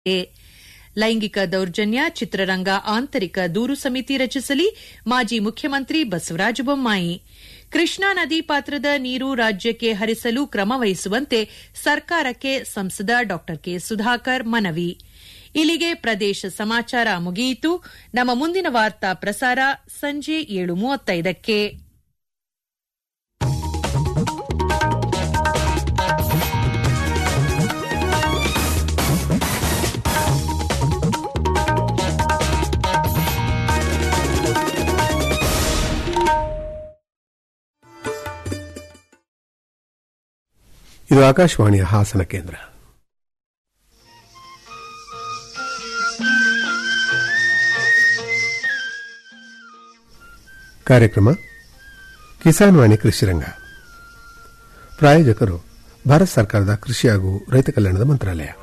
ಲೈಂಗಿಕ ದೌರ್ಜನ್ಯ ಚಿತ್ರರಂಗ ಆಂತರಿಕ ದೂರು ಸಮಿತಿ ರಚಿಸಲಿ ಮಾಜಿ ಮುಖ್ಯಮಂತ್ರಿ ಬಸವರಾಜ ಬೊಮ್ಮಾಯಿ ಕೃಷ್ಣಾ ನದಿ ಪಾತ್ರದ ನೀರು ರಾಜ್ಯಕ್ಕೆ ಹರಿಸಲು ಕ್ರಮ ವಹಿಸುವಂತೆ ಸರ್ಕಾರಕ್ಕೆ ಸಂಸದ ಡಾ ಕೆ ಸುಧಾಕರ್ ಮನವಿ ಇಲ್ಲಿಗೆ ಪ್ರದೇಶ ಸಮಾಚಾರ ಮುಗಿಯಿತು ನಮ್ಮ ಮುಂದಿನ ವಾರ್ತಾ ಪ್ರಸಾರ ಸಂಜೆ ಏಳು ಮೂವತ್ತೈದಕ್ಕೆ ಇದು ಆಕಾಶವಾಣಿಯ ಹಾಸನ ಕೇಂದ್ರ ಕಾರ್ಯಕ್ರಮ ಕಿಸಾನ್ ವಾಣಿ ಕೃಷಿರಂಗ ಪ್ರಾಯೋಜಕರು ಭಾರತ ಸರ್ಕಾರದ ಕೃಷಿ ಹಾಗೂ ರೈತ ಕಲ್ಯಾಣದ ಮಂತ್ರಾಲಯ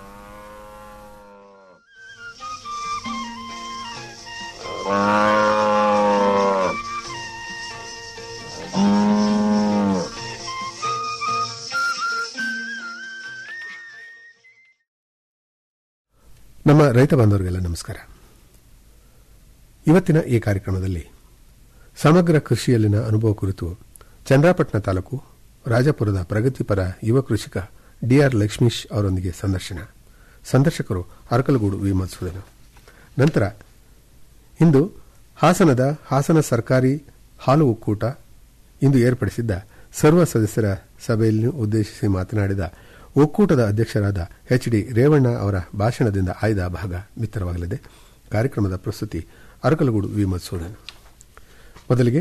ನಮ್ಮ ರೈತ ಬಾಂಧವರಿಗೆಲ್ಲ ನಮಸ್ಕಾರ ಇವತ್ತಿನ ಈ ಕಾರ್ಯಕ್ರಮದಲ್ಲಿ ಸಮಗ್ರ ಕೃಷಿಯಲ್ಲಿನ ಅನುಭವ ಕುರಿತು ಚಂದ್ರಾಪಟ್ಟಣ ತಾಲೂಕು ರಾಜಪುರದ ಪ್ರಗತಿಪರ ಯುವ ಕೃಷಿಕ ಡಿಆರ್ ಲಕ್ಷ್ಮೀಶ್ ಅವರೊಂದಿಗೆ ಸಂದರ್ಶನ ಸಂದರ್ಶಕರು ಅರಕಲಗೂಡು ವಿ ಮಧುಸೂದನ ನಂತರ ಇಂದು ಹಾಸನದ ಹಾಸನ ಸರ್ಕಾರಿ ಹಾಲು ಒಕ್ಕೂಟ ಇಂದು ಏರ್ಪಡಿಸಿದ್ದ ಸರ್ವ ಸದಸ್ಯರ ಸಭೆಯಲ್ಲಿ ಉದ್ದೇಶಿಸಿ ಮಾತನಾಡಿದ ಒಕ್ಕೂಟದ ಅಧ್ಯಕ್ಷರಾದ ಎಚ್ ಡಿ ರೇವಣ್ಣ ಅವರ ಭಾಷಣದಿಂದ ಆಯ್ದ ಭಾಗ ಬಿತ್ತರವಾಗಲಿದೆ ಕಾರ್ಯಕ್ರಮದ ಪ್ರಸ್ತುತಿ ಅರಕಲಗೂಡು ವಿ ಮಧುಸೂದನ್ ಮೊದಲಿಗೆ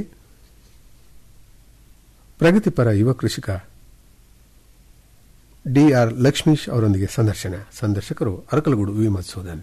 ಪ್ರಗತಿಪರ ಯುವ ಕೃಷಿಕ ಡಿಆರ್ ಲಕ್ಷ್ಮೀಶ್ ಅವರೊಂದಿಗೆ ಸಂದರ್ಶನ ಸಂದರ್ಶಕರು ಅರಕಲಗೂಡು ವಿ ಮಧುಸೂದನ್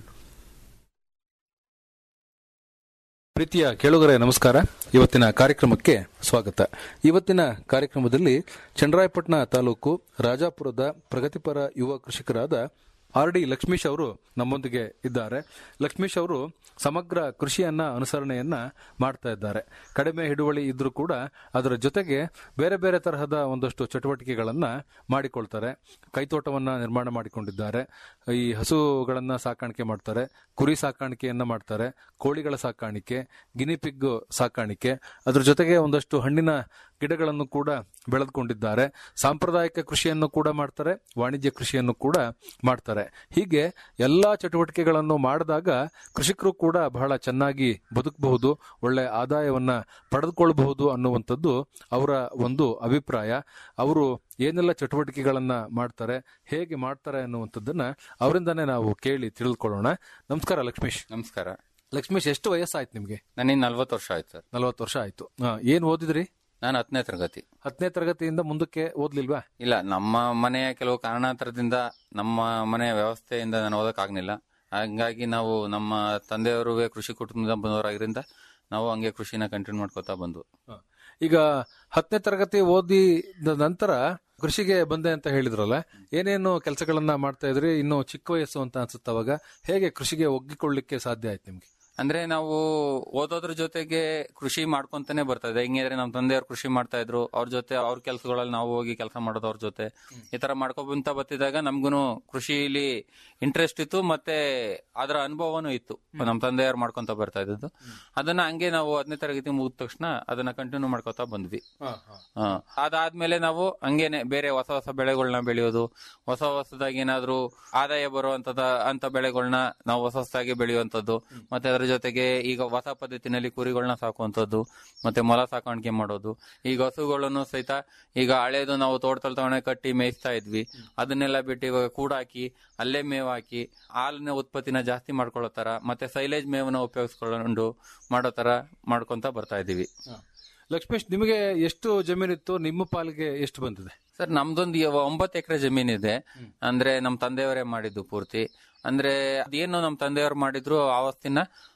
ಪ್ರೀತಿಯ ಕೇಳುಗರೆ ನಮಸ್ಕಾರ ಇವತ್ತಿನ ಕಾರ್ಯಕ್ರಮಕ್ಕೆ ಸ್ವಾಗತ ಇವತ್ತಿನ ಕಾರ್ಯಕ್ರಮದಲ್ಲಿ ಚಂದ್ರಾಯಪಟ್ಟಣ ತಾಲೂಕು ರಾಜಾಪುರದ ಪ್ರಗತಿಪರ ಯುವ ಕೃಷಿಕರಾದ ಆರ್ ಡಿ ಲಕ್ಷ್ಮೀಶ್ ಅವರು ನಮ್ಮೊಂದಿಗೆ ಇದ್ದಾರೆ ಲಕ್ಷ್ಮೀಶ್ ಅವರು ಸಮಗ್ರ ಕೃಷಿಯನ್ನ ಅನುಸರಣೆಯನ್ನ ಮಾಡ್ತಾ ಇದ್ದಾರೆ ಕಡಿಮೆ ಹಿಡುವಳಿ ಇದ್ರೂ ಕೂಡ ಅದರ ಜೊತೆಗೆ ಬೇರೆ ಬೇರೆ ತರಹದ ಒಂದಷ್ಟು ಚಟುವಟಿಕೆಗಳನ್ನ ಮಾಡಿಕೊಳ್ತಾರೆ ಕೈತೋಟವನ್ನ ನಿರ್ಮಾಣ ಮಾಡಿಕೊಂಡಿದ್ದಾರೆ ಈ ಹಸುಗಳನ್ನ ಸಾಕಾಣಿಕೆ ಮಾಡ್ತಾರೆ ಕುರಿ ಸಾಕಾಣಿಕೆಯನ್ನ ಮಾಡ್ತಾರೆ ಕೋಳಿಗಳ ಸಾಕಾಣಿಕೆ ಗಿನಿಪಿಗ್ ಸಾಕಾಣಿಕೆ ಅದ್ರ ಜೊತೆಗೆ ಒಂದಷ್ಟು ಹಣ್ಣಿನ ಗಿಡಗಳನ್ನು ಕೂಡ ಬೆಳೆದುಕೊಂಡಿದ್ದಾರೆ ಸಾಂಪ್ರದಾಯಿಕ ಕೃಷಿಯನ್ನು ಕೂಡ ಮಾಡ್ತಾರೆ ವಾಣಿಜ್ಯ ಕೃಷಿಯನ್ನು ಕೂಡ ಮಾಡ್ತಾರೆ ಹೀಗೆ ಎಲ್ಲಾ ಚಟುವಟಿಕೆಗಳನ್ನು ಮಾಡಿದಾಗ ಕೃಷಿಕರು ಕೂಡ ಬಹಳ ಚೆನ್ನಾಗಿ ಬದುಕಬಹುದು ಒಳ್ಳೆ ಆದಾಯವನ್ನ ಪಡೆದುಕೊಳ್ಳಬಹುದು ಅನ್ನುವಂಥದ್ದು ಅವರ ಒಂದು ಅಭಿಪ್ರಾಯ ಅವರು ಏನೆಲ್ಲ ಚಟುವಟಿಕೆಗಳನ್ನ ಮಾಡ್ತಾರೆ ಹೇಗೆ ಮಾಡ್ತಾರೆ ಅನ್ನುವಂಥದ್ದನ್ನ ಅವರಿಂದಾನೇ ನಾವು ಕೇಳಿ ತಿಳಿದುಕೊಳ್ಳೋಣ ನಮಸ್ಕಾರ ಲಕ್ಷ್ಮೀಶ್ ನಮಸ್ಕಾರ ಲಕ್ಷ್ಮೀಶ್ ಎಷ್ಟು ವಯಸ್ಸಾಯ್ತು ನಿಮ್ಗೆ ನನಗೆ ನಲ್ವತ್ತು ವರ್ಷ ಆಯ್ತು ಸರ್ ನಲವತ್ತು ವರ್ಷ ಆಯ್ತು ಹಾ, ಏನ್ ಓದಿದ್ರಿ ನಾನು ಹತ್ತನೇ ತರಗತಿ ಹತ್ತನೇ ತರಗತಿಯಿಂದ ಮುಂದಕ್ಕೆ ಓದ್ಲಿಲ್ವಾ ಇಲ್ಲ ನಮ್ಮ ಮನೆಯ ಕೆಲವು ಕಾರಣಾಂತರದಿಂದ ನಮ್ಮ ಮನೆಯ ವ್ಯವಸ್ಥೆಯಿಂದ ನಾನು ಓದಕ್ಕಾಗ್ಲಿಲ್ಲ ಹಂಗಾಗಿ ನಾವು ನಮ್ಮ ತಂದೆಯವರು ಕೃಷಿ ಕುಟುಂಬದಿಂದ ಬಂದವರಾಗಿರಿಂದ ನಾವು ಹಂಗೆ ಕೃಷಿನ ಕಂಟಿನ್ಯೂ ಮಾಡ್ಕೋತಾ ಬಂದು ಹ. ಈಗ ಹತ್ತನೇ ತರಗತಿ ಓದಿದ ನಂತರ ಕೃಷಿಗೆ ಬಂದೆ ಅಂತ ಹೇಳಿದ್ರಲ್ಲ ಏನೇನು ಕೆಲಸಗಳನ್ನ ಮಾಡ್ತಾ ಇದ್ರಿ ಇನ್ನು ಚಿಕ್ಕ ವಯಸ್ಸು ಅಂತ ಅನ್ಸುತ್ತೆ ಅವಾಗ ಹೇಗೆ ಕೃಷಿಗೆ ಒಗ್ಗಿಕೊಳ್ಳಿಕ್ಕೆ ಸಾಧ್ಯ ಆಯ್ತು ನಿಮ್ಗೆ ಅಂದ್ರೆ ನಾವು ಓದೋದ್ರ ಜೊತೆಗೆ ಕೃಷಿ ಮಾಡ್ಕೊಂತಾನೆ ಬರ್ತಾ ಇದೆ ಹಿಂಗೆ ನಮ್ಮ ತಂದೆಯವರು ಕೃಷಿ ಮಾಡ್ತಾ ಇದ್ರು ಅವ್ರ ಜೊತೆ ಅವ್ರ ಕೆಲಸಗಳಲ್ಲಿ ನಾವು ಹೋಗಿ ಕೆಲಸ ಮಾಡೋದು ಅವ್ರ ಜೊತೆ ಈ ತರ ಮಾಡ್ಕೊಂತ ಬರ್ತಿದ್ದಾಗ ನಮ್ಗೂ ಕೃಷಿಲಿ ಇಂಟ್ರೆಸ್ಟ್ ಇತ್ತು ಮತ್ತೆ ಅದರ ಅನುಭವನೂ ಇತ್ತು ನಮ್ಮ ತಂದೆಯವ್ರು ಮಾಡ್ಕೊಂತ ಬರ್ತಾ ಇದ್ದದ್ದು ಅದನ್ನ ಹಂಗೆ ನಾವು ಹತ್ತನೇ ತರಗತಿ ಮುಗಿದ ತಕ್ಷಣ ಅದನ್ನ ಕಂಟಿನ್ಯೂ ಮಾಡ್ಕೊತಾ ಬಂದ್ವಿ ಹ. ಅದಾದ್ಮೇಲೆ ನಾವು ಹಂಗೇನೆ ಬೇರೆ ಹೊಸ ಹೊಸ ಬೆಳೆಗಳನ್ನ ಬೆಳೆಯೋದು ಹೊಸ ಹೊಸದಾಗಿ ಏನಾದ್ರು ಆದಾಯ ಬರುವಂತದ ಅಂತ ಬೆಳೆಗಳನ್ನ ನಾವು ಹೊಸ ಹೊಸದಾಗಿ ಬೆಳೆಯುವಂತದ್ದು ಮತ್ತೆ ಅದರ ಜೊತೆಗೆ ಈಗ ಹೊಸ ಪದ್ಧತಿನಲ್ಲಿ ಕುರಿಗಳನ್ನ ಸಾಕುವಂತದ್ದು ಮತ್ತೆ ಮೊಲ ಸಾಕಾಣಿಕೆ ಮಾಡೋದು ಈಗ ಹಸುಗಳನ್ನು ಸಹಿತ ಈಗ ಹಳೇದು ನಾವು ತೋಟದಲ್ಲಿ ತಗೊಂಡೆ ಕಟ್ಟಿ ಮೇಯಿಸ್ತಾ ಇದ್ವಿ ಅದನ್ನೆಲ್ಲ ಬಿಟ್ಟು ಇವಾಗ ಕೂಡಾಕಿ ಅಲ್ಲೇ ಮೇವ್ ಹಾಕಿ ಹಾಲಿನ ಉತ್ಪತ್ತಿನ ಜಾಸ್ತಿ ಮಾಡ್ಕೊಳ್ಳೋ ತರ ಮತ್ತೆ ಸೈಲೇಜ್ ಮೇವನ್ನ ಉಪಯೋಗಿಸ್ಕೊಂಡು ಮಾಡೋ ತರ ಮಾಡ್ಕೊಂತ ಬರ್ತಾ ಇದೀವಿ ಲಕ್ಷ್ಮೀಶ್ ನಿಮಗೆ ಎಷ್ಟು ಜಮೀನಿತ್ತು ನಿಮ್ಮ ಪಾಲಿಗೆ ಎಷ್ಟು ಬಂದಿದೆ ಸರ್ ನಮ್ದೊಂದು ಇವ- ಒಂಬತ್ತು ಎಕರೆ ಜಮೀನಿದೆ ಅಂದ್ರೆ ನಮ್ ತಂದೆಯವರೇ ಮಾಡಿದ್ದು ಪೂರ್ತಿ ಅಂದ್ರೆ ಅದೇನು ನಮ್ ತಂದೆಯವರು ಮಾಡಿದ್ರು ಆವತ್ತಿನ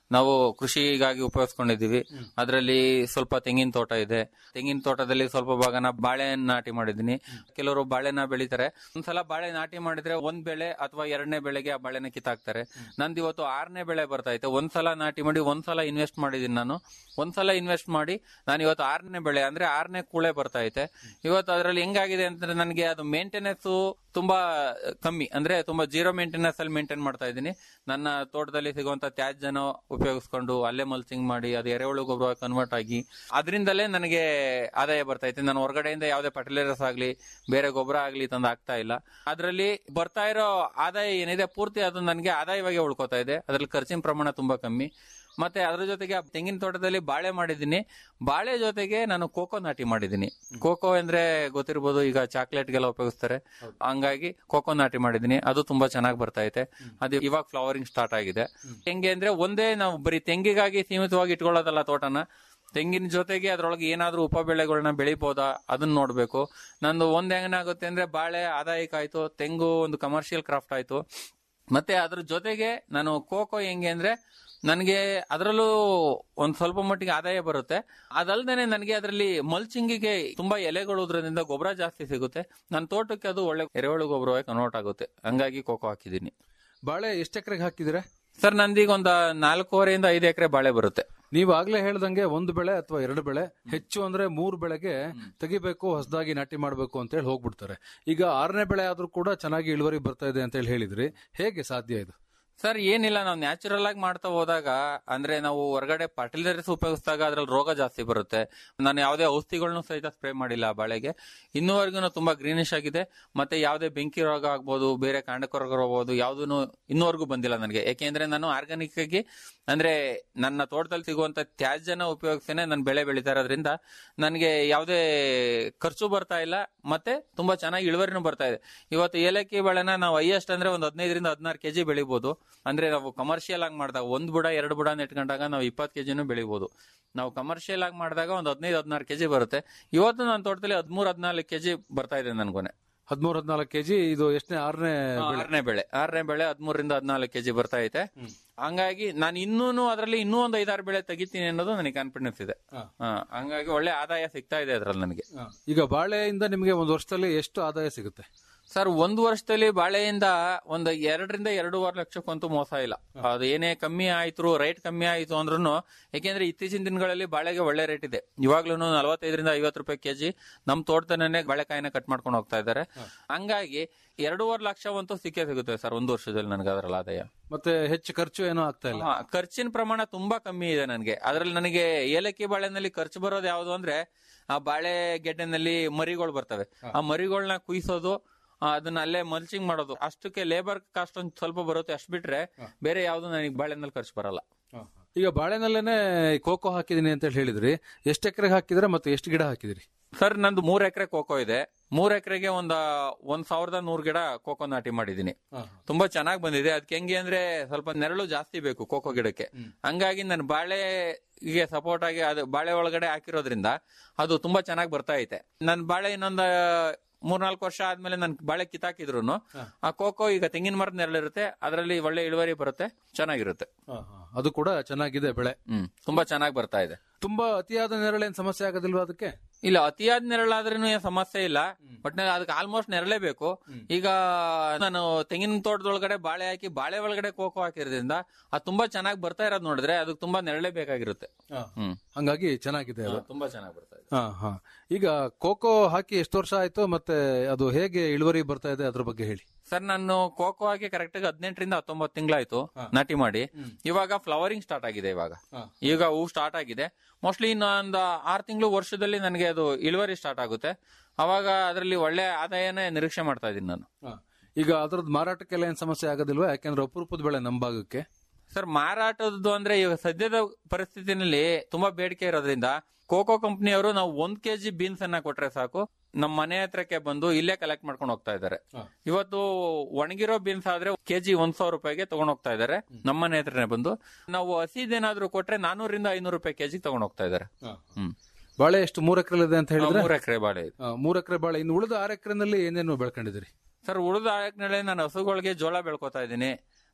ನಾವು ಕೃಷಿಗಾಗಿ ಉಪಯೋಗಿಸ್ಕೊಂಡಿದೀವಿ ಅದರಲ್ಲಿ ಸ್ವಲ್ಪ ತೆಂಗಿನ ತೋಟ ಇದೆ ತೆಂಗಿನ ತೋಟದಲ್ಲಿ ಸ್ವಲ್ಪ ಭಾಗನ ಬಾಳೆ ನಾಟಿ ಮಾಡಿದೀನಿ ಕೆಲವರು ಬಾಳೆನ ಬೆಳಿತಾರೆ ಒಂದ್ಸಲ ಬಾಳೆ ನಾಟಿ ಮಾಡಿದ್ರೆ ಒಂದ್ ಬೆಳೆ ಅಥವಾ ಎರಡನೇ ಬೆಳೆಗೆ ಆ ಬಾಳೆನ ಕಿತ್ತಾಕ್ತಾರೆ ನಂದು ಇವತ್ತು ಆರನೇ ಬೆಳೆ ಬರ್ತೈತೆ ಒಂದ್ಸಲ ನಾಟಿ ಮಾಡಿ ಒಂದ್ಸಲ ಇನ್ವೆಸ್ಟ್ ಮಾಡಿದೀನಿ ನಾನು ಒಂದ್ಸಲ ಇನ್ವೆಸ್ಟ್ ಮಾಡಿ ನಾನು ಇವತ್ತು ಆರನೇ ಬೆಳೆ ಅಂದ್ರೆ ಆರನೇ ಕೂಳೆ ಬರ್ತೈತೆ ಇವತ್ತು ಅದರಲ್ಲಿ ಹೆಂಗಾಗಿದೆ ಅಂತಂದ್ರೆ ನನಗೆ ಅದು ಮೇಂಟೆನೆನ್ಸ್ ತುಂಬಾ ಕಮ್ಮಿ ಅಂದ್ರೆ ತುಂಬಾ ಜೀರೋ ಮೇಂಟೆನೆನ್ಸ್ ಅಲ್ಲಿ ಮೇಂಟೈನ್ ಮಾಡ್ತಾ ಇದ್ದೀನಿ ನನ್ನ ತೋಟದಲ್ಲಿ ಸಿಗುವಂತ ತ್ಯಾಜ್ಯನ ಉಪಯೋಗಿಸ್ಕೊಂಡು ಅಲ್ಲೇ ಮಲ್ಚಿಂಗ್ ಮಾಡಿ ಅದು ಎರೆಹುಳು ಗೊಬ್ಬರ ಕನ್ವರ್ಟ್ ಆಗಿ ಅದರಿಂದಲೇ ನನಗೆ ಆದಾಯ ಬರ್ತೈತೆ ನಾನು ಹೊರಗಡೆಯಿಂದ ಯಾವುದೇ ಫರ್ಟಿಲೈಸರ್ಸ್ ಆಗ್ಲಿ ಬೇರೆ ಗೊಬ್ಬರ ಆಗ್ಲಿ ತಂದು ಆಗ್ತಾ ಇಲ್ಲ ಅದರಲ್ಲಿ ಬರ್ತಾ ಇರೋ ಆದಾಯ ಏನಿದೆ ಪೂರ್ತಿ ಅದು ನನಗೆ ಆದಾಯವಾಗಿ ಉಳ್ಕೋತಾ ಇದೆ ಅದ್ರಲ್ಲಿ ಖರ್ಚಿನ ಪ್ರಮಾಣ ತುಂಬಾ ಕಮ್ಮಿ ಮತ್ತೆ ಅದ್ರ ಜೊತೆಗೆ ಆ ತೆಂಗಿನ ತೋಟದಲ್ಲಿ ಬಾಳೆ ಮಾಡಿದ್ದೀನಿ ಬಾಳೆ ಜೊತೆಗೆ ನಾನು ಕೋಕೋ ನಾಟಿ ಮಾಡಿದ್ದೀನಿ ಕೋಕೋ ಅಂದ್ರೆ ಗೊತ್ತಿರ್ಬೋದು ಈಗ ಚಾಕ್ಲೇಟ್ಗೆಲ್ಲ ಉಪಯೋಗಿಸ್ತಾರೆ ಹಂಗಾಗಿ ಕೋಕೋ ನಾಟಿ ಮಾಡಿದ್ದೀನಿ ಅದು ತುಂಬಾ ಚೆನ್ನಾಗಿ ಬರ್ತಾ ಐತೆ ಅದು ಇವಾಗ ಫ್ಲವರಿಂಗ್ ಸ್ಟಾರ್ಟ್ ಆಗಿದೆ ಹೆಂಗೆ ಅಂದ್ರೆ ಒಂದೇ ನಾವು ಬರೀ ತೆಂಗಿಗಾಗಿ ಸೀಮಿತವಾಗಿ ಇಟ್ಕೊಳ್ಳೋದಲ್ಲ ತೋಟನ ತೆಂಗಿನ ಜೊತೆಗೆ ಅದ್ರೊಳಗೆ ಏನಾದ್ರೂ ಉಪ ಬೆಳೆಗಳನ್ನ ಬೆಳಿಬೋದಾ ಅದನ್ನ ನೋಡ್ಬೇಕು ನಂದು ಒಂದ್ ಹೆಂಗನಾಗುತ್ತೆ ಅಂದ್ರೆ ಬಾಳೆ ಆದಾಯಕ ಆಯ್ತು ತೆಂಗು ಒಂದು ಕಮರ್ಷಿಯಲ್ ಕ್ರಾಫ್ಟ್ ಆಯ್ತು ಮತ್ತೆ ಅದ್ರ ಜೊತೆಗೆ ನಾನು ಕೋಕೋ ಹೆಂಗೆ ಅಂದ್ರೆ ನನಗೆ ಅದರಲ್ಲೂ ಒಂದ್ ಸ್ವಲ್ಪ ಮಟ್ಟಿಗೆ ಆದಾಯ ಬರುತ್ತೆ ಅದಲ್ದೇನೆ ನನಗೆ ಅದರಲ್ಲಿ ಮಲ್ಚಿಂಗಿಗೆ ತುಂಬಾ ಎಲೆಗಳು ಉದ್ರೋದ್ರಿಂದ ಗೊಬ್ಬರ ಜಾಸ್ತಿ ಸಿಗುತ್ತೆ ನನ್ನ ತೋಟಕ್ಕೆ ಅದು ಒಳ್ಳೆ ಎರೆಹುಳು ಗೊಬ್ಬರವಾಗಿ ಕನ್ವರ್ಟ್ ಆಗುತ್ತೆ ಹಂಗಾಗಿ ಕೋಕೋ ಹಾಕಿದ್ದೀನಿ ಬಾಳೆ ಎಷ್ಟು ಎಕರೆಗೆ ಹಾಕಿದಿರಾ ಸರ್ ನಂದೀಗ ಒಂದ್ ನಾಲ್ಕೂವರೆಯಿಂದ ಐದು ಎಕರೆ ಬಾಳೆ ಬರುತ್ತೆ ನೀವು ಆಗ್ಲೇ ಹೇಳ್ದಂಗೆ ಒಂದು ಬೆಳೆ ಅಥವಾ ಎರಡು ಬೆಳೆ ಹೆಚ್ಚು ಅಂದ್ರೆ ಮೂರು ಬೆಳೆಗೆ ತೆಗಿಬೇಕು ಹೊಸದಾಗಿ ನಾಟಿ ಮಾಡಬೇಕು ಅಂತ ಹೇಳಿ ಹೋಗ್ಬಿಡ್ತಾರೆ ಈಗ ಆರನೇ ಬೆಳೆ ಆದ್ರೂ ಕೂಡ ಚೆನ್ನಾಗಿ ಇಳುವರಿ ಬರ್ತಾ ಇದೆ ಅಂತ ಹೇಳಿ ಹೇಳಿದ್ರಿ ಹೇಗೆ ಸಾಧ್ಯ ಇದು ಸರ್ ಏನಿಲ್ಲ ನಾವು ನ್ಯಾಚುರಲ್ ಆಗಿ ಮಾಡ್ತಾ ಹೋದಾಗ ಅಂದ್ರೆ ನಾವು ಹೊರಗಡೆ ಫರ್ಟಿಲೈಸರ್ಸ್ ಉಪಯೋಗಿಸಿದಾಗ ಅದ್ರಲ್ಲಿ ರೋಗ ಜಾಸ್ತಿ ಬರುತ್ತೆ ನಾನು ಯಾವುದೇ ಔಷಧಿಗಳನ್ನು ಸಹಿತ ಸ್ಪ್ರೇ ಮಾಡಿಲ್ಲ ಆ ಬಾಳೆಗೆ ಇನ್ನೂವರೆಗೂ ತುಂಬಾ ಗ್ರೀನಿಶ್ ಆಗಿದೆ ಮತ್ತೆ ಯಾವುದೇ ಬೆಂಕಿ ರೋಗ ಆಗ್ಬೋದು ಬೇರೆ ಕಾಂಡಕ ರೋಗ ಆಗ್ಬೋದು ಯಾವುದೂ ಇನ್ನೂವರೆಗೂ ಬಂದಿಲ್ಲ ನನಗೆ ಯಾಕೆಂದ್ರೆ ನಾನು ಆರ್ಗಾನಿಕ್ ಆಗಿ ಅಂದ್ರೆ ನನ್ನ ತೋಟದಲ್ಲಿ ಸಿಗುವಂತ ತ್ಯಾಜ್ಯನ ಉಪಯೋಗಿಸೇನೆ ನಾನು ಬೆಳೆ ಬೆಳೀತಾ ಇರೋದ್ರಿಂದ ನನಗೆ ಯಾವುದೇ ಖರ್ಚು ಬರ್ತಾ ಇಲ್ಲ ಮತ್ತೆ ತುಂಬಾ ಚೆನ್ನಾಗಿ ಇಳುವರಿನೂ ಬರ್ತಾ ಇದೆ ಇವತ್ತು ಏಲಕ್ಕಿ ಬೆಳೆನ ನಾವು ಹೈಯೆಸ್ಟ್ ಅಂದ್ರೆ ಒಂದು ಹದಿನೈದರಿಂದ ಹದಿನಾರು ಕೆಜಿ ಬೆಳಿಬಹುದು ಅಂದ್ರೆ ನಾವು ಕಮರ್ಷಿಯಲ್ ಆಗಿ ಮಾಡಿದಾಗ ಒಂದ್ ಬುಡ ಎರಡು ಬುಡ ನೆಟ್ಕೊಂಡಾಗ ನಾವು ಇಪ್ಪತ್ತು ಕೆಜಿನೂ ಬೆಳಿಬಹುದು ನಾವು ಕಮರ್ಷಿಯಲ್ ಆಗಿ ಮಾಡಿದಾಗ ಒಂದು ಹದಿನೈದು ಹದಿನಾರು ಕೆಜಿ ಬರುತ್ತೆ ಇವತ್ತು ನನ್ನ ತೋಟದಲ್ಲಿ ಹದಿಮೂರು ಹದಿನಾಲ್ಕು ಕೆಜಿ ಬರ್ತಾ ಇದೆ ನನ್ಗೊನೆ ಹದಿಮೂರು ಹದಿನಾಲ್ಕು ಕೆಜಿ ಇದು ಎಷ್ಟನೇ ಆರನೇ ಬೆಳೆ ಆರನೇ ಬೆಳೆ ಆರನೇ ಬೆಳೆ ಹದಿಮೂರರಿಂದ ಹದಿನಾಲ್ಕು ಕೆಜಿ ಬರ್ತಾ ಐತೆ ಹಂಗಾಗಿ ನಾನು ಇನ್ನೂನು ಅದರಲ್ಲಿ ಇನ್ನೂ ಒಂದು ಐದಾರು ಬೆಳೆ ತೆಗಿತೀನಿ ಅನ್ನೋದು ನನಗೆ ಕಾನ್ಫಿಡೆನ್ಸ್ ಇದೆ ಹಾ. ಹಾ, ಹಂಗಾಗಿ ಒಳ್ಳೆ ಆದಾಯ ಸಿಗ್ತಾ ಇದೆ ಅದ್ರಲ್ಲಿ ನನಗೆ ಈಗ ಬಾಳೆಯಿಂದ ನಿಮಗೆ ಒಂದು ವರ್ಷದಲ್ಲಿ ಎಷ್ಟು ಆದಾಯ ಸಿಗುತ್ತೆ ಸರ್ ಒಂದು ವರ್ಷದಲ್ಲಿ ಬಾಳೆಯಿಂದ ಒಂದು ಎರಡರಿಂದ ಎರಡೂವರೆ ಲಕ್ಷಕ್ಕಂತೂ ಮೋಸ ಇಲ್ಲ ಅದು ಏನೇ ಕಮ್ಮಿ ಆಯ್ತು ರೇಟ್ ಕಮ್ಮಿ ಆಯ್ತು ಅಂದ್ರೂ ಯಾಕೆಂದ್ರೆ ಇತ್ತೀಚಿನ ದಿನಗಳಲ್ಲಿ ಬಾಳೆಗೆ ಒಳ್ಳೆ ರೇಟ್ ಇದೆ ಇವಾಗ್ಲೂ ನಲವತ್ತೈದರಿಂದ ಐವತ್ತು ರೂಪಾಯಿ ಕೆಜಿ ನಮ್ ತೋಟದನೇ ಬಾಳೆಕಾಯಿನ ಕಟ್ ಮಾಡ್ಕೊಂಡು ಹೋಗ್ತಾ ಇದ್ದಾರೆ ಹಂಗಾಗಿ ಎರಡೂವರೆ ಲಕ್ಷವಂತೂ ಸಿಕ್ಕೇ ಸಿಗುತ್ತೆ ಸರ್ ಒಂದು ವರ್ಷದಲ್ಲಿ ನನಗೆ ಅದರಲ್ಲಿ ಆದಾಯ ಮತ್ತೆ ಹೆಚ್ಚು ಖರ್ಚು ಏನೂ ಆಗ್ತಾ ಇಲ್ಲ ಹಾ, ಖರ್ಚಿನ ಪ್ರಮಾಣ ತುಂಬಾ ಕಮ್ಮಿ ಇದೆ ನನಗೆ ಅದರಲ್ಲಿ ನನಗೆ ಏಲಕ್ಕಿ ಬಾಳೆನಲ್ಲಿ ಖರ್ಚು ಬರೋದು ಯಾವುದು ಅಂದ್ರೆ ಆ ಬಾಳೆ ಗೆಡ್ಡೆನಲ್ಲಿ ಮರಿಗಳು ಬರ್ತವೆ ಆ ಮರಿಗಳನ್ನ ಕುಯ್ಸೋದು ಆ, ಅದನ್ನ ಅಲ್ಲೇ ಮಲ್ಚಿಂಗ್ ಮಾಡೋದು ಅಷ್ಟಕ್ಕೆ ಲೇಬರ್ ಕಾಸ್ಟ್ ಒಂದ್ ಸ್ವಲ್ಪ ಬರುತ್ತೆ ಅಷ್ಟು ಬಿಟ್ರೆ ಬೇರೆ ಯಾವ್ದು ನನಗೆ ಬಾಳೆನಲ್ಲಿ ಖರ್ಚು ಬರಲ್ಲ ಈಗ ಬಾಳೆನಲ್ಲೇನೆ ಕೋಕೋ ಹಾಕಿದೀನಿ ಅಂತ ಹೇಳಿ ಹೇಳಿದ್ರಿ ಎಷ್ಟು ಎಕರೆಗೆ ಹಾಕಿದ್ರೆ ಮತ್ತೆ ಎಷ್ಟು ಗಿಡ ಹಾಕಿದಿರಿ ಸರ್ ನಂದು ಮೂರ್ ಎಕರೆ ಕೋಕೋ ಇದೆ ಮೂರ್ ಎಕರೆಗೆ ಒಂದ್ ಒಂದ್ ಸಾವಿರದ ನೂರ್ ಗಿಡ ಕೋಕೋ ನಾಟಿ ಮಾಡಿದೀನಿ ತುಂಬಾ ಚೆನ್ನಾಗಿ ಬಂದಿದೆ ಅದಕ್ಕೆ ಹೆಂಗೆ ಅಂದ್ರೆ ಸ್ವಲ್ಪ ನೆರಳು ಜಾಸ್ತಿ ಬೇಕು ಕೋಕೋ ಗಿಡಕ್ಕೆ ಹಂಗಾಗಿ ನಾನು ಬಾಳೆಗೆ ಸಪೋರ್ಟ್ ಆಗಿ ಅದು ಬಾಳೆ ಒಳಗಡೆ ಹಾಕಿರೋದ್ರಿಂದ ಅದು ತುಂಬಾ ಚೆನ್ನಾಗಿ ಬರ್ತಾ ಐತೆ ನನ್ ಬಾಳೆ ಇನ್ನೊಂದ್ ಮೂರ್ನಾಲ್ಕು ವರ್ಷ ಆದ್ಮೇಲೆ ನನ್ ಬಾಳೆ ಕಿತ್ತಾಕಿದ್ರು ಆ ಕೋಕೋ ಈಗ ತೆಂಗಿನ ಮರದ ನೆರಳಿರುತ್ತೆ ಅದರಲ್ಲಿ ಒಳ್ಳೆ ಇಳುವರಿ ಬರುತ್ತೆ ಚೆನ್ನಾಗಿರುತ್ತೆ ಅದು ಕೂಡ ಚೆನ್ನಾಗಿದೆ ಬೆಳೆ ಹ್ಮ್ ತುಂಬಾ ಚೆನ್ನಾಗಿ ಬರ್ತಾ ಇದೆ ತುಂಬಾ ಅತಿಯಾದ ನೆರಳೇನ್ ಸಮಸ್ಯೆ ಆಗೋದಿಲ್ವಾ ಅದಕ್ಕೆ ಇಲ್ಲ ಅತಿಯಾದ ನೆರಳಾದ್ರೂ ಏನ್ ಸಮಸ್ಯೆ ಇಲ್ಲ ಬಟ್ ಅದಕ್ಕೆ ಆಲ್ಮೋಸ್ಟ್ ನೆರಳೇ ಬೇಕು ಈಗ ನಾನು ತೆಂಗಿನ ತೋಟದೊಳಗಡೆ ಬಾಳೆ ಹಾಕಿ ಬಾಳೆ ಒಳಗಡೆ ಕೋಕೋ ಹಾಕಿರೋದ್ರಿಂದ ಅದು ತುಂಬಾ ಚೆನ್ನಾಗಿ ಬರ್ತಾ ಇರೋದು ನೋಡಿದ್ರೆ ಅದಕ್ಕೆ ತುಂಬಾ ನೆರಳೇ ಬೇಕಾಗಿರುತ್ತೆ ಹ್ಮ್ ಹಂಗಾಗಿ ಚೆನ್ನಾಗಿದೆ ಅದು ತುಂಬಾ ಚೆನ್ನಾಗಿ ಬರ್ತಾ ಇದೆ ಹಾ ಹಾ ಈಗ ಕೋಕೋ ಹಾಕಿ ಎಷ್ಟು ವರ್ಷ ಆಯ್ತು ಮತ್ತೆ ಅದು ಹೇಗೆ ಇಳುವರಿ ಬರ್ತಾ ಇದೆ ಅದ್ರ ಬಗ್ಗೆ ಹೇಳಿ ಸರ್ ನಾನು ಕೋಕೋ ಹಾಕಿ ಕರೆಕ್ಟ್ ಆಗಿ ಹದಿನೆಂಟರಿಂದ ಹತ್ತೊಂಬತ್ತು ತಿಂಗಳಾಯ್ತು ನಾಟಿ ಮಾಡಿ ಇವಾಗ ಫ್ಲವರಿಂಗ್ ಸ್ಟಾರ್ಟ್ ಆಗಿದೆ ಇವಾಗ ಈಗ ಹೂ ಸ್ಟಾರ್ಟ್ ಆಗಿದೆ ಮೋಸ್ಟ್ಲಿ ಇನ್ನೊಂದು ಆರು ತಿಂಗಳು ವರ್ಷದಲ್ಲಿ ನನಗೆ ಅದು ಇಳುವರಿ ಸ್ಟಾರ್ಟ್ ಆಗುತ್ತೆ ಅವಾಗ ಅದರಲ್ಲಿ ಒಳ್ಳೆ ಆದಾಯನೇ ನಿರೀಕ್ಷೆ ಮಾಡ್ತಾ ಇದ್ದೀನಿ ನಾನು ಈಗ ಅದ್ರದ್ದು ಮಾರಾಟಕ್ಕೆಲ್ಲ ಏನ್ ಸಮಸ್ಯೆ ಆಗೋದಿಲ್ವಾ ಯಾಕಂದ್ರೆ ಅಪರೂಪದ ಬೆಳೆ ನಮ್ಮ ಭಾಗಕ್ಕೆ ಸರ್ ಮಾರಾಟದ್ದು ಅಂದ್ರೆ ಈಗ ಸದ್ಯದ ಪರಿಸ್ಥಿತಿನಲ್ಲಿ ತುಂಬಾ ಬೇಡಿಕೆ ಇರೋದ್ರಿಂದ ಕೋಕೋ ಕಂಪನಿಯವರು ನಾವು ಒಂದ್ ಕೆಜಿ ಬೀನ್ಸ್ ಅನ್ನ ಕೊಟ್ರೆ ಸಾಕು ನಮ್ಮ ಮನೆ ಹತ್ರಕ್ಕೆ ಬಂದು ಇಲ್ಲೇ ಕಲೆಕ್ಟ್ ಮಾಡ್ಕೊಂಡು ಹೋಗ್ತಾ ಇದ್ದಾರೆ ಇವತ್ತು ಒಣಗಿರೋ ಬೀನ್ಸ್ ಆದ್ರೆ ಕೆಜಿ ಒಂದ್ ಸಾವಿರ ರೂಪಾಯಿಗೆ ತಗೊಂಡ್ ಹೋಗ್ತಾ ಇದ್ದಾರೆ ನಮ್ಮ ಮನೆ ಹತ್ರನೇ ಬಂದು ನಾವು ಹಸಿದೇನಾದ್ರೂ ಕೊಟ್ರೆ ನಾನೂರಿಂದ ಐನೂರು ರೂಪಾಯಿ ಕೆಜಿ ತಗೊಂಡ್ ಹೋಗ್ತಾ ಇದ್ದಾರೆ ಹ್ಮ್ ಬಾಳೆ ಎಷ್ಟು ಮೂರ್ ಎಕರೆ ಇದೆ ಅಂತ ಹೇಳಿದ್ರೆ ಮೂರ್ ಎಕರೆ ಬಾಳೆ ಇದೆ ಆ, ಮೂರ್ ಎಕರೆ ಬಾಳೆ ಇನ್ನು ಉಳಿದ ಆರು ಎಕರೆನಲ್ಲಿ ಏನೇನು ಬೆಳ್ಕೊಂಡಿದ್ದೀರಿ ಸರ್ ಉಳಿದ ಆಯಕ್ನಲ್ಲಿ ನಾನು ಹಸುಗಳಿಗೆ ಜೋಳ ಬೆಳ್ಕೊತಾ ಇದ್ದೀನಿ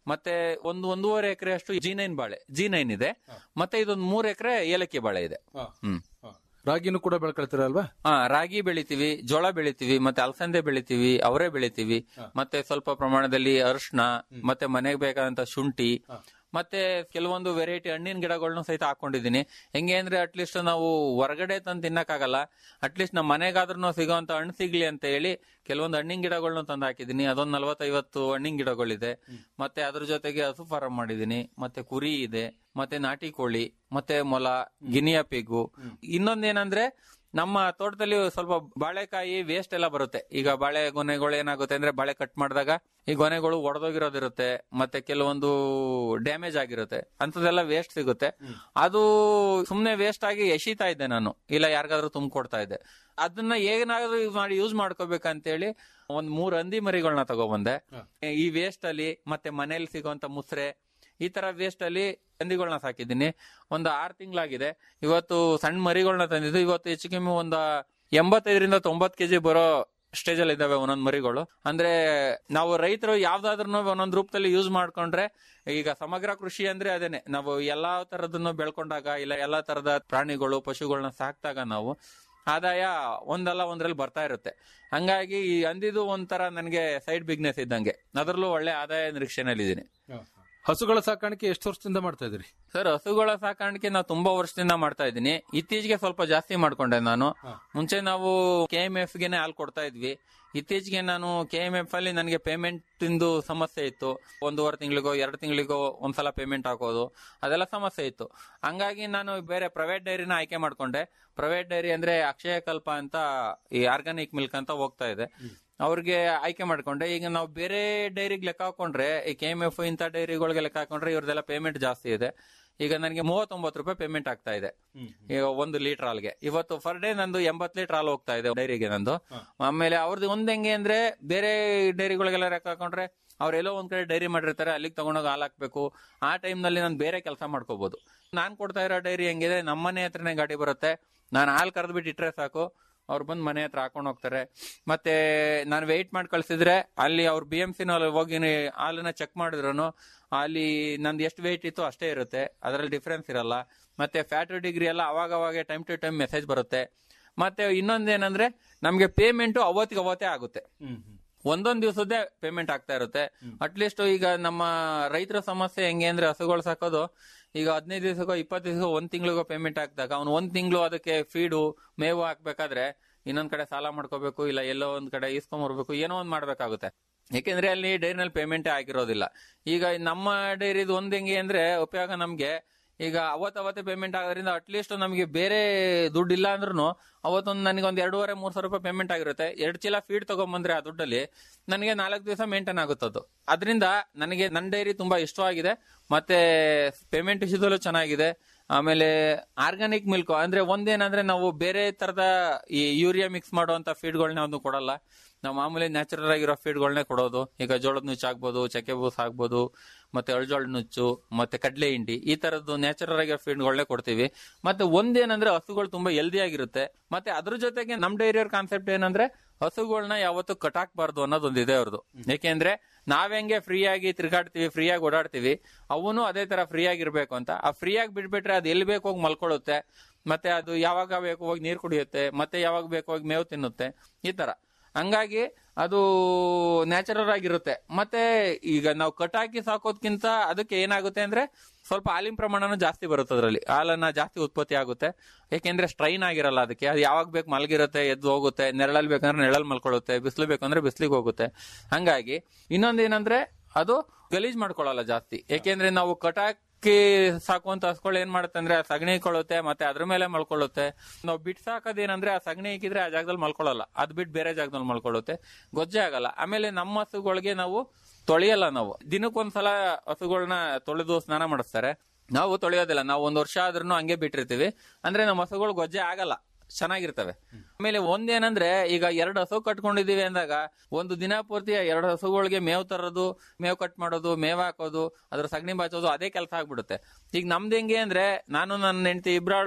ಮತ್ತೆ ಒಂದು ಒಂದೂವರೆ ಎಕರೆ ಅಷ್ಟು ಜಿ ನೈನ್ ಬಾಳೆ ಜಿ ನೈನ್ ಇದೆ ಮತ್ತೆ ಇದೊಂದು ಮೂರ್ ಎಕರೆ ಏಲಕ್ಕಿ ಬಾಳೆ ಇದೆ ಹ್ಮ್ ರಾಗಿನೂ ಕೂಡ ಬೆಳ್ಕೊಳ್ತೀರ ಅಲ್ವಾ ಹಾ ರಾಗಿ ಬೆಳಿತೀವಿ ಜೋಳ ಬೆಳಿತೀವಿ ಮತ್ತೆ ಅಲಸಂದೆ ಬೆಳಿತೀವಿ ಅವರೇ ಬೆಳಿತೀವಿ ಮತ್ತೆ ಸ್ವಲ್ಪ ಪ್ರಮಾಣದಲ್ಲಿ ಅರಿಶಿನ ಮತ್ತೆ ಮನೆಗೆ ಬೇಕಾದಂತ ಶುಂಠಿ ಮತ್ತೆ ಕೆಲವೊಂದು ವೆರೈಟಿ ಹಣ್ಣಿನ ಗಿಡಗಳನ್ನು ಸಹಿತ ಹಾಕೊಂಡಿದೀನಿ ಹೆಂಗೆ ಅಂದ್ರೆ ಅಟ್ಲೀಸ್ಟ್ ನಾವು ಹೊರಗಡೆ ತಂದು ತಿನ್ನಕ್ಕಾಗಲ್ಲ ಅಟ್ಲೀಸ್ಟ್ ನಮ್ಮ ಮನೆಗಾದ್ರೂ ಸಿಗೋಂತ ಹಣ್ಣು ಸಿಗ್ಲಿ ಅಂತ ಹೇಳಿ ಕೆಲವೊಂದು ಹಣ್ಣಿನ ಗಿಡಗಳನ್ನು ತಂದು ಹಾಕಿದೀನಿ ಅದೊಂದ್ ನಲವತ್ತೈವತ್ತು ಹಣ್ಣಿನ ಗಿಡಗಳಿದೆ ಮತ್ತೆ ಅದ್ರ ಜೊತೆಗೆ ಹಸು ಫಾರಂ ಮಾಡಿದೀನಿ ಮತ್ತೆ ಕುರಿ ಇದೆ ಮತ್ತೆ ನಾಟಿ ಕೋಳಿ ಮತ್ತೆ ಮೊಲ ಗಿನಿಯ ಪಿಗು ಇನ್ನೊಂದೇನಂದ್ರೆ ನಮ್ಮ ತೋಟದಲ್ಲಿ ಸ್ವಲ್ಪ ಬಾಳೆಕಾಯಿ ವೇಸ್ಟ್ ಎಲ್ಲ ಬರುತ್ತೆ ಈಗ ಬಾಳೆ ಗೊನೆಗಳು ಏನಾಗುತ್ತೆ ಅಂದ್ರೆ ಬಾಳೆ ಕಟ್ ಮಾಡಿದಾಗ ಈ ಗೊನೆಗಳು ಒಡೆದೋಗಿರೋದಿರುತ್ತೆ ಮತ್ತೆ ಕೆಲವೊಂದು ಡ್ಯಾಮೇಜ್ ಆಗಿರುತ್ತೆ ಅಂತದೆಲ್ಲ ವೇಸ್ಟ್ ಸಿಗುತ್ತೆ ಅದು ಸುಮ್ನೆ ವೇಸ್ಟ್ ಆಗಿ ಎಸಿತಾ ಇದ್ದೆ ನಾನು ಇಲ್ಲ ಯಾರಿಗಾದ್ರೂ ತುಂಬಿಕೊಡ್ತಾ ಇದ್ದೆ ಅದನ್ನ ಏನಾದ್ರೂ ಮಾಡಿ ಯೂಸ್ ಮಾಡ್ಕೋಬೇಕಂತೇಳಿ ಒಂದ್ ಮೂರ್ ಹಂದಿ ಮರಿಗಳನ್ನ ತಗೊಬಂದೆ ಈ ವೇಸ್ಟ್ ಅಲ್ಲಿ ಮತ್ತೆ ಮನೇಲಿ ಸಿಗುವಂತ ಮುಸ್ರೆ ಈ ತರ ವೇಸ್ಟ್ ಅಲ್ಲಿ ಹಂದಿಗಳನ್ನ ಸಾಕಿದ್ದೀನಿ ಒಂದು ಆರು ತಿಂಗಳಾಗಿದೆ ಇವತ್ತು ಸಣ್ಣ ಮರಿಗಳನ್ನ ತಂದಿದ್ದು ಇವತ್ತು ಹೆಚ್ಚು ಕಮ್ಮಿ ಒಂದು ಎಂಬತ್ತೈದರಿಂದ ತೊಂಬತ್ ಕೆಜಿ ಬರೋ ಸ್ಟೇಜ್ ಅಲ್ಲಿ ಇದಾವೆ ಒಂದೊಂದ್ ಮರಿಗಳು ಅಂದ್ರೆ ನಾವು ರೈತರು ಯಾವ್ದಾದ್ರು ಒಂದೊಂದ್ ರೂಪದಲ್ಲಿ ಯೂಸ್ ಮಾಡ್ಕೊಂಡ್ರೆ ಈಗ ಸಮಗ್ರ ಕೃಷಿ ಅಂದ್ರೆ ಅದೇನೆ ನಾವು ಎಲ್ಲಾ ತರದನ್ನು ಬೆಳ್ಕೊಂಡಾಗ ಇಲ್ಲ ಎಲ್ಲಾ ತರದ ಪ್ರಾಣಿಗಳು ಪಶುಗಳನ್ನ ಸಾಕ್ದಾಗ ನಾವು ಆದಾಯ ಒಂದಲ್ಲ ಒಂದ್ರಲ್ಲಿ ಬರ್ತಾ ಇರುತ್ತೆ ಹಂಗಾಗಿ ಈ ಅಂದಿದು ಒಂಥರ ನನಗೆ ಸೈಡ್ ಬಿಸ್ನೆಸ್ ಇದ್ದಂಗೆ ಅದರಲ್ಲೂ ಒಳ್ಳೆ ಆದಾಯ ನಿರೀಕ್ಷೆನಲ್ಲಿದ್ದೀನಿ ಹಸುಗಳ ಸಾಕಾಣಿಕೆ ಎಷ್ಟು ವರ್ಷದಿಂದ ಮಾಡ್ತಾ ಇದ್ರಿ ಸರ್ ಹಸುಗಳ ಸಾಕಾಣಿಕೆ ನಾವು ತುಂಬಾ ವರ್ಷದಿಂದ ಮಾಡ್ತಾ ಇದ್ದೀನಿ ಇತ್ತೀಚೆಗೆ ಸ್ವಲ್ಪ ಜಾಸ್ತಿ ಮಾಡ್ಕೊಂಡೆ ನಾನು ಮುಂಚೆ ನಾವು ಕೆ ಎಂ ಎಫ್ ಗೆನೆ ಹಾಲು ಕೊಡ್ತಾ ಇದ್ವಿ ಇತ್ತೀಚೆಗೆ ನಾನು ಕೆ ಎಂ ಎಫ್ ಅಲ್ಲಿ ನನಗೆ ಪೇಮೆಂಟ್ ಇಂದು ಸಮಸ್ಯೆ ಇತ್ತು ಒಂದೂವರೆ ತಿಂಗಳಿಗೋ ಎರಡು ತಿಂಗಳಿಗೋ ಒಂದ್ಸಲ ಪೇಮೆಂಟ್ ಹಾಕೋದು ಅದೆಲ್ಲ ಸಮಸ್ಯೆ ಇತ್ತು ಹಂಗಾಗಿ ನಾನು ಬೇರೆ ಪ್ರೈವೇಟ್ ಡೈರಿನ ಆಯ್ಕೆ ಮಾಡ್ಕೊಂಡೆ ಪ್ರೈವೇಟ್ ಡೈರಿ ಅಂದ್ರೆ ಅಕ್ಷಯ ಕಲ್ಪ ಅಂತ ಈ ಆರ್ಗಾನಿಕ್ ಮಿಲ್ಕ್ ಅಂತ ಹೋಗ್ತಾ ಇದೆ ಅವ್ರಿಗೆ ಆಯ್ಕೆ ಮಾಡ್ಕೊಂಡೆ ಈಗ ನಾವು ಬೇರೆ ಡೈರಿಗೆ ಲೆಕ್ಕ ಹಾಕೊಂಡ್ರೆ ಈ ಕೆ ಎಂ ಎಫ್ ಇಂಥ ಡೈರಿಗಳಿಗೆ ಲೆಕ್ಕ ಹಾಕೊಂಡ್ರೆ ಇವ್ರದೆಲ್ಲ ಪೇಮೆಂಟ್ ಜಾಸ್ತಿ ಇದೆ ಈಗ ನನಗೆ ಮೂವತ್ತೊಂಬತ್ತು ರೂಪಾಯಿ ಪೇಮೆಂಟ್ ಆಗ್ತಾ ಇದೆ ಈಗ ಒಂದು ಲೀಟರ್ ಹಾಲ್ಗೆ ಇವತ್ತು ಫರ್ ಡೇ ನಂದು ಎಂಬತ್ತು ಲೀಟರ್ ಹಾಲು ಹೋಗ್ತಾ ಇದೆ ಡೈರಿಗೆ ನಂದು ಆಮೇಲೆ ಅವ್ರದ್ದು ಒಂದ್ ಹೆಂಗೆ ಅಂದ್ರೆ ಬೇರೆ ಡೈರಿಗಳಿಗೆಲ್ಲ ಲೆಕ್ಕ ಹಾಕೊಂಡ್ರೆ ಅವ್ರೆಲ್ಲೋ ಒಂದ್ ಕಡೆ ಡೈರಿ ಮಾಡಿರ್ತಾರೆ ಅಲ್ಲಿಗೆ ತಗೊಂಡೋಗಿ ಹಾಲು ಹಾಕ್ಬೇಕು ಆ ಟೈಮ್ ನಲ್ಲಿ ನಾನು ಬೇರೆ ಕೆಲಸ ಮಾಡ್ಕೋಬಹುದು ನಾನ್ ಕೊಡ್ತಾ ಇರೋ ಡೈರಿ ಹೆಂಗಿದೆ ನಮ್ಮನೆ ಹತ್ರನೇ ಗಾಡಿ ಬರುತ್ತೆ ನಾನು ಹಾಲು ಕರೆದ್ಬಿಟ್ಟು ಇಟ್ರೆ ಸಾಕು ಅವ್ರು ಬಂದು ಮನೆ ಹತ್ರ ಹಾಕೊಂಡು ಹೋಗ್ತಾರೆ ಮತ್ತೆ ನಾನು ವೆಯ್ಟ್ ಮಾಡಿ ಕಳ್ಸಿದ್ರೆ ಅಲ್ಲಿ ಅವ್ರು ಬಿ ಎಂ ಸಿ ಹೋಗಿ ಹಾಲನ್ನ ಚೆಕ್ ಮಾಡಿದ್ರು ಅಲ್ಲಿ ನಂದು ಎಷ್ಟು ವೆಯ್ಟ್ ಇತ್ತು ಅಷ್ಟೇ ಇರುತ್ತೆ ಅದರಲ್ಲಿ ಡಿಫ್ರೆನ್ಸ್ ಇರಲ್ಲ ಮತ್ತೆ ಫ್ಯಾಟ್ ಡಿಗ್ರಿ ಎಲ್ಲ ಅವಾಗ ಅವಾಗ ಟೈಮ್ ಟು ಟೈಮ್ ಮೆಸೇಜ್ ಬರುತ್ತೆ ಮತ್ತೆ ಇನ್ನೊಂದೇನಂದ್ರೆ ನಮ್ಗೆ ಪೇಮೆಂಟ್ ಅವತ್ತಿಗೆ ಅವತ್ತೇ ಆಗುತ್ತೆ ಒಂದೊಂದ್ ದಿವಸದ್ದೇ ಪೇಮೆಂಟ್ ಆಗ್ತಾ ಇರುತ್ತೆ ಅಟ್ಲೀಸ್ಟ್ ಈಗ ನಮ್ಮ ರೈತರ ಸಮಸ್ಯೆ ಹೆಂಗೆ ಅಂದ್ರೆ ಹಸುಗಳು ಸಾಕೋದು ಈಗ ಹದಿನೈದು ದಿವಸಕ್ಕೋ ಇಪ್ಪತ್ತು ದಿವಸ ಒಂದ್ ತಿಂಗಳಿಗೋ ಪೇಮೆಂಟ್ ಹಾಕಿದಾಗ ಅವ್ನು ಒಂದ್ ತಿಂಗಳು ಅದಕ್ಕೆ ಫೀಡು ಮೇವು ಹಾಕ್ಬೇಕಾದ್ರೆ ಇನ್ನೊಂದ್ ಕಡೆ ಸಾಲ ಮಾಡ್ಕೋಬೇಕು ಇಲ್ಲ ಎಲ್ಲೋ ಒಂದ್ ಕಡೆ ಇಸ್ಕೊಂಬರ್ಬೇಕು ಏನೋ ಒಂದ್ ಮಾಡ್ಬೇಕಾಗುತ್ತೆ ಯಾಕೆಂದ್ರೆ ಅಲ್ಲಿ ಡೈರಿನಲ್ಲಿ ಪೇಮೆಂಟೇ ಆಗಿರೋದಿಲ್ಲ ಈಗ ನಮ್ಮ ಡೈರಿದು ಒಂದ್ ಹೆಂಗೆ ಅಂದ್ರೆ ಉಪಯೋಗ ನಮ್ಗೆ ಈಗ ಅವತ್ತವತ್ತೇ ಪೇಮೆಂಟ್ ಆಗೋದ್ರಿಂದ ಅಟ್ಲೀಸ್ಟ್ ನಮಗೆ ಬೇರೆ ದುಡ್ಡು ಇಲ್ಲ ಅಂದ್ರೂ ಅವತ್ತೊಂದು ನನಗೆ ಒಂದು ಎರಡೂವರೆ ಮೂರ್ ಸಾವಿರ ರೂಪಾಯಿ ಪೇಮೆಂಟ್ ಆಗಿರುತ್ತೆ ಎರಡು ಚೀಲ ಫೀಡ್ ತಗೊಂಬಂದ್ರೆ ಆ ದುಡ್ಡಲ್ಲಿ ನನಗೆ ನಾಲ್ಕು ದಿವಸ ಮೇಂಟೈನ್ ಆಗುತ್ತದು ಅದರಿಂದ ನನಗೆ ನನ್ನ ಡೈರಿ ತುಂಬಾ ಇಷ್ಟವಾಗಿದೆ ಮತ್ತೆ ಪೇಮೆಂಟ್ ವಿಷಯದಲ್ಲೂ ಚೆನ್ನಾಗಿದೆ ಆಮೇಲೆ ಆರ್ಗಾನಿಕ್ ಮಿಲ್ಕ್ ಅಂದ್ರೆ ಒಂದೇನಂದ್ರೆ ನಾವು ಬೇರೆ ತರದ ಈ ಯೂರಿಯಾ ಮಿಕ್ಸ್ ಮಾಡುವಂತ ಫೀಡ್ಗಳನ್ನ ಒಂದು ಕೊಡಲ್ಲ ನಾವು ಮಾಮೂಲಿ ನ್ಯಾಚುರಲ್ ಆಗಿರೋ ಫೀಡ್ಗಳನ್ನೇ ಕೊಡೋದು ಈಗ ಜೋಳದ ನುಚ್ಚು ಆಗ್ಬೋದು ಚಕ್ಕೆ ಬೂಸ್ ಆಗ್ಬೋದು ಮತ್ತೆ ಅಳ್ಜೋಳ ನುಚ್ಚು ಮತ್ತೆ ಕಡಲೆ ಹಿಂಡಿ ಈ ತರದ್ದು ನ್ಯಾಚುರಲ್ ಆಗಿರೋ ಫೀಡ್ಗಳನ್ನೇ ಕೊಡ್ತೀವಿ ಮತ್ತೆ ಒಂದೇನಂದ್ರೆ ಹಸುಗಳು ತುಂಬಾ ಹೆಲ್ದಿ ಆಗಿರುತ್ತೆ ಮತ್ತೆ ಅದ್ರ ಜೊತೆಗೆ ನಮ್ ಡೈರಿಯವ್ರ ಕಾನ್ಸೆಪ್ಟ್ ಏನಂದ್ರೆ ಹಸುಗಳನ್ನ ಯಾವತ್ತು ಕಟಾಕ್ಬಾರ್ದು ಅನ್ನೋದೊಂದಿದೆ ಅವ್ರದ್ದು ಯಾಕೆಂದ್ರೆ ನಾವೆಂಗೆ ಫ್ರೀ ಆಗಿ ತಿರ್ಗಾಡ್ತೀವಿ ಫ್ರೀ ಆಗಿ ಓಡಾಡ್ತೀವಿ ಅವನು ಅದೇ ತರ ಫ್ರೀ ಆಗಿರ್ಬೇಕು ಅಂತ ಆ ಫ್ರೀ ಆಗಿ ಬಿಟ್ಬಿಟ್ರೆ ಅದು ಎಲ್ಲಿ ಬೇಕು ಹೋಗಿ ಮಲ್ಕೊಳ್ಳುತ್ತೆ ಮತ್ತೆ ಅದು ಯಾವಾಗ ಬೇಕು ಹೋಗಿ ನೀರು ಕುಡಿಯುತ್ತೆ ಮತ್ತೆ ಯಾವಾಗ ಬೇಕು ಹೋಗಿ ಮೇವು ತಿನ್ನುತ್ತೆ ಈ ತರ ಹಂಗಾಗಿ ಅದು ನ್ಯಾಚುರಲ್ ಆಗಿರುತ್ತೆ ಮತ್ತೆ ಈಗ ನಾವು ಕಟಾಕಿ ಸಾಕೋದ್ಕಿಂತ ಅದಕ್ಕೆ ಏನಾಗುತ್ತೆ ಅಂದ್ರೆ ಸ್ವಲ್ಪ ಹಾಲಿನ ಪ್ರಮಾಣನೂ ಜಾಸ್ತಿ ಬರುತ್ತೆ ಅದರಲ್ಲಿ ಹಾಲನ್ನ ಜಾಸ್ತಿ ಉತ್ಪತ್ತಿ ಆಗುತ್ತೆ ಯಾಕೆಂದ್ರೆ ಸ್ಟ್ರೈನ್ ಆಗಿರಲ್ಲ ಅದಕ್ಕೆ ಅದು ಯಾವಾಗ ಬೇಕು ಮಲಗಿರುತ್ತೆ ಎದ್ದು ಹೋಗುತ್ತೆ ನೆರಳಲ್ಲಿ ಬೇಕಂದ್ರೆ ನೆರಳಲ್ಲಿ ಮಲ್ಕೊಳ್ಳುತ್ತೆ ಬಿಸಿಲು ಬೇಕಂದ್ರೆ ಬಿಸಿಲಿಗೆ ಹೋಗುತ್ತೆ ಹಂಗಾಗಿ ಇನ್ನೊಂದೇನಂದ್ರೆ ಅದು ಗಲೀಜ್ ಮಾಡ್ಕೊಳ್ಳಲ್ಲ ಜಾಸ್ತಿ ಯಾಕೆಂದ್ರೆ ನಾವು ಕಟಾಕಿ ಸಾಕುವಂತ ಹಸ್ಗಳು ಏನ್ ಮಾಡುತ್ತೆ ಅಂದ್ರೆ ಆ ಸಗಣಿ ಕೊಳುತ್ತೆ ಮತ್ತೆ ಅದ್ರ ಮೇಲೆ ಮಲ್ಕೊಳ್ಳುತ್ತೆ ನಾವು ಬಿಟ್ ಸಾಕೋದೇನಂದ್ರೆ ಆ ಸಗಣಿ ಹಾಕಿದ್ರೆ ಆ ಜಾಗದಲ್ಲಿ ಮಲ್ಕೊಳ್ಳಲ್ಲ ಅದ್ ಬಿಟ್ಟು ಬೇರೆ ಜಾಗದಲ್ಲಿ ಮಲ್ಕೊಳ್ಳುತ್ತೆ ಗೊಜ್ಜೆ ಆಗಲ್ಲ ಆಮೇಲೆ ನಮ್ಮ ಹಸುಗಳಿಗೆ ನಾವು ತೊಳೆಯಲ್ಲ ನಾವು ದಿನಕ್ಕೊಂದ್ಸಲ ಹಸುಗಳನ್ನ ತೊಳೆದು ಸ್ನಾನ ಮಾಡಿಸ್ತಾರೆ ನಾವು ತೊಳೆಯೋದಿಲ್ಲ ನಾವು ಒಂದ್ ವರ್ಷ ಆದ್ರೂ ಹಂಗೆ ಬಿಟ್ಟಿರ್ತೀವಿ ಅಂದ್ರೆ ನಮ್ಮ ಹಸುಗಳು ಗೊಜ್ಜೆ ಆಗಲ್ಲ ಚೆನ್ನಾಗಿರ್ತವೆ ಆಮೇಲೆ ಒಂದೇನಂದ್ರೆ ಈಗ ಎರಡು ಹಸು ಕಟ್ಕೊಂಡಿದೀವಿ ಅಂದಾಗ ಒಂದು ದಿನ ಪೂರ್ತಿ ಎರಡು ಹಸುಗಳಿಗೆ ಮೇವ್ ತರೋದು ಮೇವ್ ಕಟ್ ಮಾಡೋದು ಮೇವ್ ಹಾಕೋದು ಅದ್ರ ಸಗಣಿ ಬಾಚೋದು ಅದೇ ಕೆಲಸ ಆಗ್ಬಿಡುತ್ತೆ ಈಗ ನಮ್ದು ಹೆಂಗೆ ಅಂದ್ರೆ ನಾನು ನನ್ನ ಹೆಂಡತಿ ಇಬ್ರಾಳು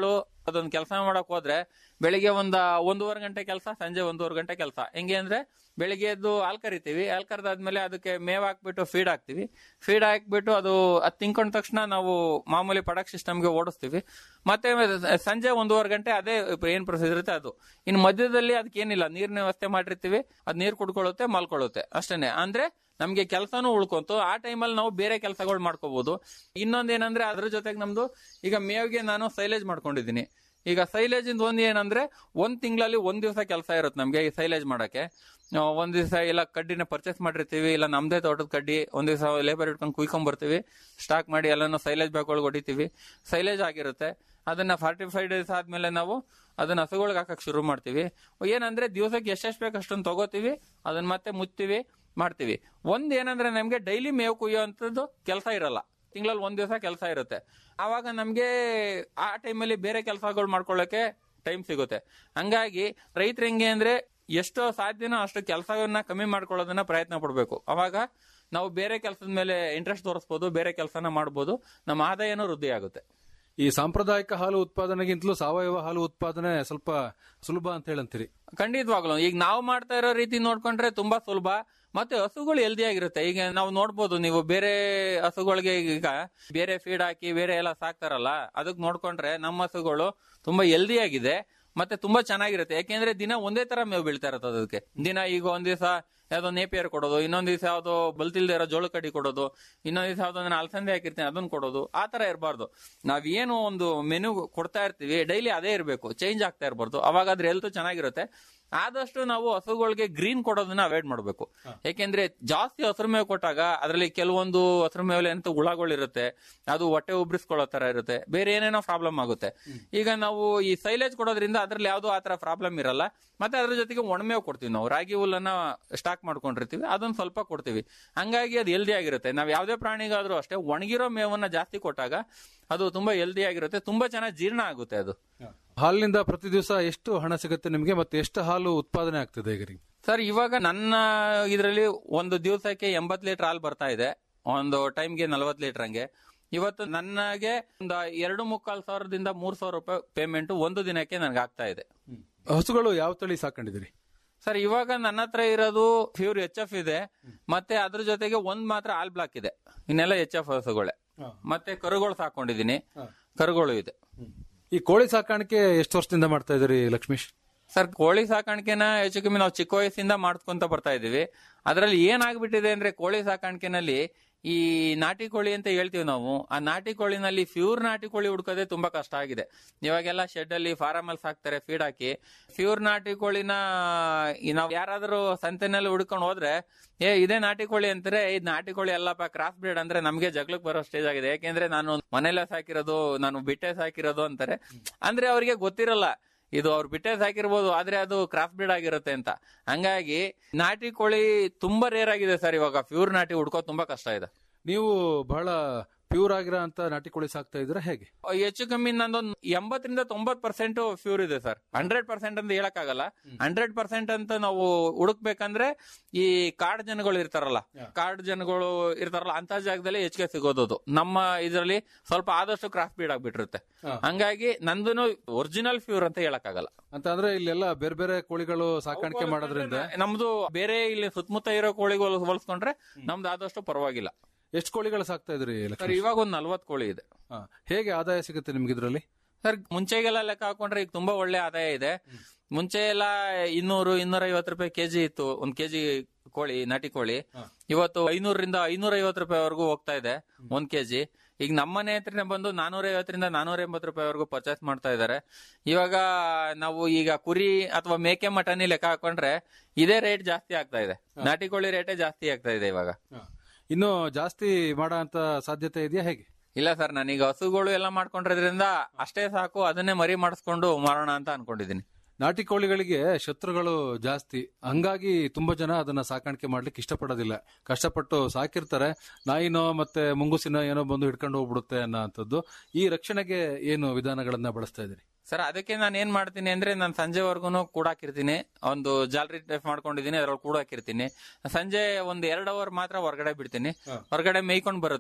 ಅದೊಂದು ಕೆಲಸ ಮಾಡಕ್ ಹೋದ್ರೆ ಬೆಳಿಗ್ಗೆ ಒಂದ ಒಂದೂವರೆ ಗಂಟೆ ಕೆಲಸ ಸಂಜೆ ಒಂದೂವರೆ ಗಂಟೆ ಕೆಲಸ ಹೆಂಗೆ ಅಂದ್ರೆ ಬೆಳಿಗ್ಗೆ ಎದ್ದು ಹಾಲ್ ಕರಿತೀವಿ ಹಾಲ್ ಕರೆದಾದ್ಮೇಲೆ ಅದಕ್ಕೆ ಮೇವ್ ಹಾಕ್ಬಿಟ್ಟು ಫೀಡ್ ಹಾಕ್ತಿವಿ ಫೀಡ್ ಹಾಕ್ಬಿಟ್ಟು ಅದು ಅದು ತಿನ್ಕೊಂಡ ತಕ್ಷಣ ನಾವು ಮಾಮೂಲಿ ಪ್ರೊಡಕ್ಟ್ ಸಿಸ್ಟಮ್ಗೆ ಓಡಿಸ್ತೀವಿ ಮತ್ತೆ ಸಂಜೆ ಒಂದೂವರೆ ಗಂಟೆ ಅದೇ ಏನ್ ಪ್ರೊಸೀಜರ್ ಇರುತ್ತೆ ಅದು ಇನ್ನು ಮಧ್ಯದಲ್ಲಿ ಅದಕ್ಕೆ ಏನಿಲ್ಲ ನೀರಿನ ವ್ಯವಸ್ಥೆ ಮಾಡಿರ್ತೀವಿ ಅದ್ ನೀರ್ ಕುಡ್ಕೊಳ್ಳುತ್ತೆ ಮಲ್ಕೊಳ್ಳುತ್ತೆ ಅಷ್ಟೇನೆ ಅಂದ್ರೆ ನಮ್ಗೆ ಕೆಲಸನೂ ಉಳ್ಕೊಂತು ಆ ಟೈಮಲ್ಲಿ ನಾವು ಬೇರೆ ಕೆಲಸಗಳು ಮಾಡ್ಕೋಬಹುದು ಇನ್ನೊಂದೇನಂದ್ರೆ ಅದ್ರ ಜೊತೆಗೆ ನಮ್ದು ಈಗ ಮೇವ್ಗೆ ನಾನು ಸೈಲೇಜ್ ಮಾಡ್ಕೊಂಡಿದ್ದೀನಿ ಈಗ ಸೈಲೇಜ್ ಇಂದ ಒಂದ್ ಏನಂದ್ರೆ ಒಂದ್ ತಿಂಗಳಲ್ಲಿ ಒಂದ್ ದಿವಸ ಕೆಲಸ ಇರುತ್ತೆ ನಮ್ಗೆ ಈ ಸೈಲೇಜ್ ಮಾಡಕ್ಕೆ ಆ, ಒಂದ್ ದಿವಸ ಇಲ್ಲ ಕಡ್ಡಿನ ಪರ್ಚೇಸ್ ಮಾಡಿರ್ತೀವಿ ಇಲ್ಲ ನಮ್ದೇ ತೋಟದ ಕಡ್ಡಿ ಒಂದ್ ದಿವಸ ಲೇಬರ್ ಇಟ್ಕೊಂಡು ಕುಯ್ಕೊಂಡ್ ಬರ್ತೀವಿ ಸ್ಟಾಕ್ ಮಾಡಿ ಎಲ್ಲಾನು ಸೈಲೇಜ್ ಬ್ಯಾಗ್ ಒಳಗೆ ಹೊಡಿತೀವಿ ಸೈಲೇಜ್ ಆಗಿರುತ್ತೆ ಅದನ್ನ ಫಾರ್ಟಿ ಫೈವ್ ಡೇಸ್ ಆದ್ಮೇಲೆ ನಾವು ಅದನ್ನ ಹಸುಗಳಿಗೆ ಹಾಕಕ್ ಶುರು ಮಾಡ್ತೀವಿ ಏನಂದ್ರೆ ದಿವಸಕ್ಕೆ ಎಷ್ಟೆಷ್ಟು ಬೇಕು ಅಷ್ಟೊಂದು ತಗೋತೀವಿ ಅದನ್ನ ಮತ್ತೆ ಮುಚ್ತೀವಿ ಮಾಡ್ತೀವಿ ಒಂದ್ ಏನಂದ್ರೆ ನಮ್ಗೆ ಡೈಲಿ ಮೇವು ಕುಯ್ಯೋಂಥದ್ದು ಕೆಲಸ ಇರಲ್ಲ ತಿಂಗಳಲ್ಲಿ ಒಂದ್ ದಿವಸ ಕೆಲಸ ಇರುತ್ತೆ ಆವಾಗ ನಮ್ಗೆ ಆ ಟೈಮಲ್ಲಿ ಬೇರೆ ಕೆಲಸಗಳು ಮಾಡ್ಕೊಳ್ಳೋಕೆ ಟೈಮ್ ಸಿಗುತ್ತೆ ಹಂಗಾಗಿ ರೈತರು ಹೆಂಗೆ ಅಂದ್ರೆ ಎಷ್ಟು ಸಾಧ್ಯನೋ ಅಷ್ಟು ಕೆಲಸವನ್ನ ಕಮ್ಮಿ ಮಾಡ್ಕೊಳ್ಳೋದನ್ನ ಪ್ರಯತ್ನ ಪಡ್ಬೇಕು ಅವಾಗ ನಾವು ಬೇರೆ ಕೆಲಸದ ಮೇಲೆ ಇಂಟ್ರೆಸ್ಟ್ ತೋರಿಸ್ಬೋದು ಬೇರೆ ಕೆಲಸನ ಮಾಡ್ಬೋದು ನಮ್ಮ ಆದಾಯನೂ ವೃದ್ಧಿ ಆಗುತ್ತೆ ಈ ಸಾಂಪ್ರದಾಯಿಕ ಹಾಲು ಉತ್ಪಾದನೆಗಿಂತಲೂ ಸಾವಯವ ಹಾಲು ಉತ್ಪಾದನೆ ಸ್ವಲ್ಪ ಸುಲಭ ಅಂತ ಹೇಳಂತೀರಿ ಖಂಡಿತವಾಗ್ಲು ಈಗ ನಾವು ಮಾಡ್ತಾ ಇರೋ ರೀತಿ ನೋಡ್ಕೊಂಡ್ರೆ ತುಂಬಾ ಸುಲಭ ಮತ್ತೆ ಹಸುಗಳು ಹೆಲ್ದಿ ಆಗಿರುತ್ತೆ ಈಗ ನಾವು ನೋಡ್ಬೋದು ನೀವು ಬೇರೆ ಹಸುಗಳಿಗೆ ಈಗ ಬೇರೆ ಫೀಡ್ ಹಾಕಿ ಬೇರೆ ಎಲ್ಲ ಸಾಕ್ತಾರಲ್ಲ ಅದಕ್ಕೆ ನೋಡ್ಕೊಂಡ್ರೆ ನಮ್ಮ ಹಸುಗಳು ತುಂಬಾ ಹೆಲ್ದಿ ಆಗಿದೆ ಮತ್ತೆ ತುಂಬಾ ಚೆನ್ನಾಗಿರುತ್ತೆ ಯಾಕೆಂದ್ರೆ ದಿನ ಒಂದೇ ತರ ಮೇವು ಬೀಳ್ತಾ ಇರುತ್ತೆ ಅದಕ್ಕೆ ದಿನ ಈಗ ಒಂದ್ ದಿವಸ ಯಾವ್ದೋ ನೇಪಿಯರ್ ಕೊಡೋದು ಇನ್ನೊಂದ್ ದಿವಸ ಯಾವ್ದೋ ಬಲ್ತಿಲ್ದೇ ಇರೋ ಜೋಳ ಕಡ್ಡಿ ಕೊಡೋದು ಇನ್ನೊಂದ್ ದಿವಸ ಯಾವ್ದೋ ನಾನು ಅಲಸಂದೆ ಹಾಕಿರ್ತೀನಿ ಅದನ್ನ ಕೊಡೋದು ಆ ತರ ಇರಬಾರ್ದು ನಾವೇನು ಒಂದು ಮೆನು ಕೊಡ್ತಾ ಇರ್ತೀವಿ ಡೈಲಿ ಅದೇ ಇರಬೇಕು ಚೇಂಜ್ ಆಗ್ತಾ ಇರಬಾರ್ದು ಅವಾಗ ಅದ್ರ ಹೆಲ್ತ್ ಚೆನ್ನಾಗಿರುತ್ತೆ ಆದಷ್ಟು ನಾವು ಹಸುಗಳಿಗೆ ಗ್ರೀನ್ ಕೊಡೋದನ್ನ ಅವಾಯ್ಡ್ ಮಾಡಬೇಕು ಯಾಕೆಂದ್ರೆ ಜಾಸ್ತಿ ಹಸಿರು ಮೇವು ಕೊಟ್ಟಾಗ ಅದರಲ್ಲಿ ಕೆಲವೊಂದು ಹಸಿರು ಮೇವಲ್ಲಿ ಅಂತ ಹುಳಗಳಿರುತ್ತೆ ಅದು ಹೊಟ್ಟೆ ಉಬ್ರಿಸ್ಕೊಳ್ಳೋ ತರ ಇರುತ್ತೆ ಬೇರೆ ಏನೇನೋ ಪ್ರಾಬ್ಲಮ್ ಆಗುತ್ತೆ ಈಗ ನಾವು ಈ ಸೈಲೇಜ್ ಕೊಡೋದ್ರಿಂದ ಅದ್ರಲ್ಲಿ ಯಾವ್ದೋ ಆತರ ಪ್ರಾಬ್ಲಮ್ ಇರಲ್ಲ ಮತ್ತೆ ಅದ್ರ ಜೊತೆಗೆ ಒಣಮೇವು ಕೊಡ್ತೀವಿ ನಾವು ರಾಗಿ ಹುಲ್ಲನ್ನ ಸ್ಟಾಕ್ ಮಾಡ್ಕೊಂಡಿರ್ತೀವಿ ಅದನ್ನ ಸ್ವಲ್ಪ ಕೊಡ್ತೀವಿ ಹಂಗಾಗಿ ಅದು ಹೆಲ್ದಿ ಆಗಿರುತ್ತೆ ನಾವು ಯಾವ್ದೇ ಪ್ರಾಣಿಗಾದ್ರೂ ಅಷ್ಟೇ ಒಣಗಿರೋ ಮೇವನ್ನ ಜಾಸ್ತಿ ಕೊಟ್ಟಾಗ ಅದು ತುಂಬಾ ಹೆಲ್ದಿ ಆಗಿರುತ್ತೆ ತುಂಬಾ ಚೆನ್ನಾಗಿ ಜೀರ್ಣ ಆಗುತ್ತೆ ಅದು ಹಾಲಿನಿಂದ ಪ್ರತಿ ದಿವಸ ಎಷ್ಟು ಹಣ ಸಿಗುತ್ತೆ ನಿಮಗೆ ಮತ್ತೆ ಎಷ್ಟು ಹಾಲು ಉತ್ಪಾದನೆ ಆಗ್ತದೆ ಈಗ ನಿಮ್ಗೆ? ಸರ್ ಇವಾಗ ನನ್ನ ಇದರಲ್ಲಿ ಒಂದು ದಿವಸಕ್ಕೆ ಎಂಬತ್ ಲೀಟರ್ ಹಾಲು ಬರ್ತಾ ಇದೆ ಒಂದು ಟೈಮ್ಗೆ ನಲ್ವತ್ ಲೀಟರ್ ಹಂಗೆ ಇವತ್ತು ನನಗೆ ಒಂದು ಎರಡು ಮುಕ್ಕಾಲ್ ಸಾವಿರದಿಂದ ಮೂರ್ ಸಾವಿರ ರೂಪಾಯಿ ಪೇಮೆಂಟ್ ಒಂದು ದಿನಕ್ಕೆ ನನಗೆ ಆಗ್ತಾ ಇದೆ ಹಸುಗಳು ಯಾವ ತಳಿ ಸಾಕೊಂಡಿದ್ದೀರಿ ಸರ್ ಇವಾಗ ನನ್ನ ಹತ್ರ ಇರೋದು ಪ್ಯೂರ್ ಎಚ್ ಎಫ್ ಇದೆ ಮತ್ತೆ ಅದ್ರ ಜೊತೆಗೆ ಒಂದ್ ಮಾತ್ರ ಆಲ್ ಬ್ಲಾಕ್ ಇದೆ ಇನ್ನೆಲ್ಲ ಎಚ್ ಎಫ್ ಹಸುಗಳೇ ಮತ್ತೆ ಕರುಗಳು ಸಾಕೊಂಡಿದೀನಿ ಕರುಗಳು ಇದೆ ಈ ಕೋಳಿ ಸಾಕಾಣಿಕೆ ಎಷ್ಟು ವರ್ಷದಿಂದ ಮಾಡ್ತಾ ಇದ್ದೀರಿ ಲಕ್ಷ್ಮೀಶ್ ಸರ್ ಕೋಳಿ ಸಾಕಾಣಿಕೆನ ಹೆಚ್ಚು ಕಮ್ಮಿ ನಾವು ಚಿಕ್ಕ ವಯಸ್ಸಿಂದ ಮಾಡ್ಕೊಂತ ಬರ್ತಾ ಇದೀವಿ ಅದರಲ್ಲಿ ಏನಾಗ್ಬಿಟ್ಟಿದೆ ಅಂದ್ರೆ ಕೋಳಿ ಸಾಕಾಣಿಕೆನಲ್ಲಿ ಈ ನಾಟಿ ಕೋಳಿ ಅಂತ ಹೇಳ್ತೀವಿ ನಾವು ಆ ನಾಟಿ ಕೋಳಿನಲ್ಲಿ ಪ್ಯೂರ್ ನಾಟಿ ಕೋಳಿ ಹುಡ್ಕೋದೇ ತುಂಬಾ ಕಷ್ಟ ಆಗಿದೆ ಇವಾಗೆಲ್ಲ ಶೆಡ್ ಅಲ್ಲಿ ಫಾರಂ ಅಲ್ಲಿ ಸಾಕ್ತಾರೆ ಫೀಡ್ ಹಾಕಿ ಪ್ಯೂರ್ ನಾಟಿ ಕೋಳಿನ ಈ ನಾವು ಯಾರಾದ್ರೂ ಸಂತೆನಲ್ಲಿ ಹುಡ್ಕೊಂಡು ಹೋದ್ರೆ ಏ ಇದೇ ನಾಟಿ ಕೋಳಿ ಅಂತಾರೆ ಇದು ನಾಟಿ ಕೋಳಿ ಅಲ್ಲಪ್ಪ ಕ್ರಾಸ್ ಬ್ರೀಡ್ ಅಂದ್ರೆ ನಮ್ಗೆ ಜಗ್ಲಕ್ ಬರೋ ಸ್ಟೇಜ್ ಆಗಿದೆ ಯಾಕೆಂದ್ರೆ ನಾನು ಮನೆಯಲ್ಲೇ ಸಾಕಿರೋದು ನಾನು ಬಿಟ್ಟೆ ಸಾಕಿರೋದು ಅಂತಾರೆ ಅಂದ್ರೆ ಅವ್ರಿಗೆ ಗೊತ್ತಿರಲ್ಲ ಇದು ಅವ್ರು ಬಿಟ್ಟೆ ಸಾಕಿರ್ಬೋದು ಆದ್ರೆ ಅದು ಕ್ರಾಫ್ಟ್ ಬ್ರೀಡ್ ಆಗಿರುತ್ತೆ ಅಂತ ಹಂಗಾಗಿ ನಾಟಿ ಕೋಳಿ ತುಂಬಾ ರೇರ್ ಆಗಿದೆ ಸರ್ ಇವಾಗ ಪ್ಯೂರ್ ನಾಟಿ ಹುಡ್ಕೋ ತುಂಬಾ ಕಷ್ಟ ಇದೆ ನೀವು ಬಹಳ ಪ್ಯೂರ್ ಆಗಿರೋ ಅಂತ ನಾಟಿ ಕೋಳಿ ಸಾಕ್ತಾ ಇದ್ರೆ ಹೇಗೆ ಹೆಚ್ಚು ಕಮ್ಮಿ ನಂದೊಂದು ಎಂಬತ್ತರಿಂದ ತೊಂಬತ್ ಪರ್ಸೆಂಟ್ ಪ್ಯೂರ್ ಇದೆ ಸರ್ ಹಂಡ್ರೆಡ್ ಪರ್ಸೆಂಟ್ ಅಂತ ಹೇಳಕ್ಕಾಗಲ್ಲ ಹಂಡ್ರೆಡ್ ಪರ್ಸೆಂಟ್ ಅಂತ ನಾವು ಹುಡುಕ್ಬೇಕಂದ್ರೆ ಈ ಕಾಡ್ ಜನಗಳು ಇರ್ತಾರಲ್ಲ ಕಾಡ್ ಜನಗಳು ಇರ್ತಾರಲ್ಲ ಅಂತ ಜಾಗದಲ್ಲಿ ಹೆಚ್ಚಿಗೆ ಸಿಗೋದು ನಮ್ಮ ಇದರಲ್ಲಿ ಸ್ವಲ್ಪ ಆದಷ್ಟು ಕ್ರಾಫ್ಟ್ ಬೀಡ್ ಆಗ್ಬಿಟ್ಟಿರುತ್ತೆ ಹಂಗಾಗಿ ನಂದು ಒರಿಜಿನಲ್ ಪ್ಯೂರ್ ಅಂತ ಹೇಳಕ್ಕಾಗಲ್ಲ ಅಂತ ಅಂದ್ರೆ ಇಲ್ಲೆಲ್ಲ ಬೇರೆ ಬೇರೆ ಕೋಳಿಗಳು ಸಾಕಾಣಿಕೆ ಮಾಡೋದ್ರಿಂದ ನಮ್ದು ಬೇರೆ ಇಲ್ಲಿ ಸುತ್ತಮುತ್ತ ಇರೋ ಕೋಳಿಗಳು ಹೋಲಿಸ್ಕೊಂಡ್ರೆ ನಮ್ದು ಆದಷ್ಟು ಪರವಾಗಿಲ್ಲ ಎಷ್ಟು ಕೋಳಿಗಳು ಸಾಕ್ತಾ ಇದ್ರಿ ಸರ್ ಲಕ್ಷ್ಮೀಶ್ ಇವಾಗ ಒಂದ್ ನಲ್ವತ್ ಕೋಳಿ ಇದೆ ಹಾ. ಹೇಗೆ ಆದಾಯ ಸಿಗುತ್ತೆ ನಿಮ್ಗೆ ಇದ್ರಲ್ಲಿ ಸರ್ ಮುಂಚೆಗೆಲ್ಲ ಲೆಕ್ಕ ಹಾಕೊಂಡ್ರೆ ಈಗ ತುಂಬಾ ಒಳ್ಳೆ ಆದಾಯ ಇದೆ ಮುಂಚೆ ಎಲ್ಲ ಇನ್ನೂರು ಇನ್ನೂರ ಐವತ್ತು ರೂಪಾಯಿ ಕೆಜಿ ಇತ್ತು ಒಂದ್ ಕೆಜಿ ಕೋಳಿ ನಾಟಿ ಕೋಳಿ ಇವತ್ತು ಐನೂರರಿಂದ ಐನೂರ ಐವತ್ತು ರೂಪಾಯಿವರೆಗೂ ಹೋಗ್ತಾ ಇದೆ ಒಂದ್ ಕೆಜಿ ಈಗ ನಮ್ಮನೆ ಹತ್ರನೇ ಬಂದು ನಾನೂರ ಐವತ್ತರಿಂದ ನಾನೂರ ಎಂಬತ್ತು ರೂಪಾಯಿವರೆಗೂ ಪರ್ಚೇಸ್ ಮಾಡ್ತಾ ಇದ್ದಾರೆ ಇವಾಗ ನಾವು ಈಗ ಕುರಿ ಅಥವಾ ಮೇಕೆ ಮಟನ್ ಲೆಕ್ಕ ಹಾಕೊಂಡ್ರೆ ಇದೇ ರೇಟ್ ಜಾಸ್ತಿ ಆಗ್ತಾ ಇದೆ ನಾಟಿ ಕೋಳಿ ರೇಟೇ ಜಾಸ್ತಿ ಆಗ್ತಾ ಇದೆ ಇವಾಗ ಇನ್ನು ಜಾಸ್ತಿ ಮಾಡೋ ಅಂತ ಸಾಧ್ಯತೆ ಇದೆಯಾ ಹೇಗೆ ಇಲ್ಲ ಸರ್ ನಾನೀಗ ಹಸುಗಳು ಎಲ್ಲ ಮಾಡ್ಕೊಂಡಿರೋದ್ರಿಂದ ಅಷ್ಟೇ ಸಾಕು ಅದನ್ನೇ ಮರಿ ಮಾಡಿಸ್ಕೊಂಡು ಮಾರೋಣ ಅಂತ ಅನ್ಕೊಂಡಿದ್ದೀನಿ ನಾಟಿ ಕೋಳಿಗಳಿಗೆ ಶತ್ರುಗಳು ಜಾಸ್ತಿ ಹಂಗಾಗಿ ತುಂಬಾ ಜನ ಅದನ್ನ ಸಾಕಾಣಿಕೆ ಮಾಡ್ಲಿಕ್ಕೆ ಇಷ್ಟಪಡೋದಿಲ್ಲ ಕಷ್ಟಪಟ್ಟು ಸಾಕಿರ್ತಾರೆ ನಾಯಿನೋ ಮತ್ತೆ ಮುಂಗುಸಿನೋ ಏನೋ ಬಂದು ಹಿಡ್ಕೊಂಡು ಹೋಗ್ಬಿಡುತ್ತೆ ಅನ್ನೋ ಅಂಥದ್ದು ಈ ರಕ್ಷಣೆಗೆ ಏನು ವಿಧಾನಗಳನ್ನ ಬಳಸ್ತಾ ಇದ್ದೀರಿ ಸರ್ ಅದಕ್ಕೆ ನಾನು ಏನ್ ಮಾಡ್ತೀನಿ ಅಂದ್ರೆ ನಾನು ಸಂಜೆವರೆಗೂ ಕೂಡಾಕಿರ್ತೀನಿ ಒಂದು ಜಾಲರಿ ಟೈಪ್ ಮಾಡ್ಕೊಂಡಿದ್ದೀನಿ ಅದ್ರೊಳಗೆ ಕೂಡಾಕಿರ್ತೀನಿ ಸಂಜೆ ಒಂದ್ ಎರಡ್ ಅವರ್ ಮಾತ್ರ ಹೊರಗಡೆ ಬಿಡ್ತೀನಿ ಹೊರಗಡೆ ಮೇಯ್ಕೊಂಡ್ ಬರುತ್ತೆ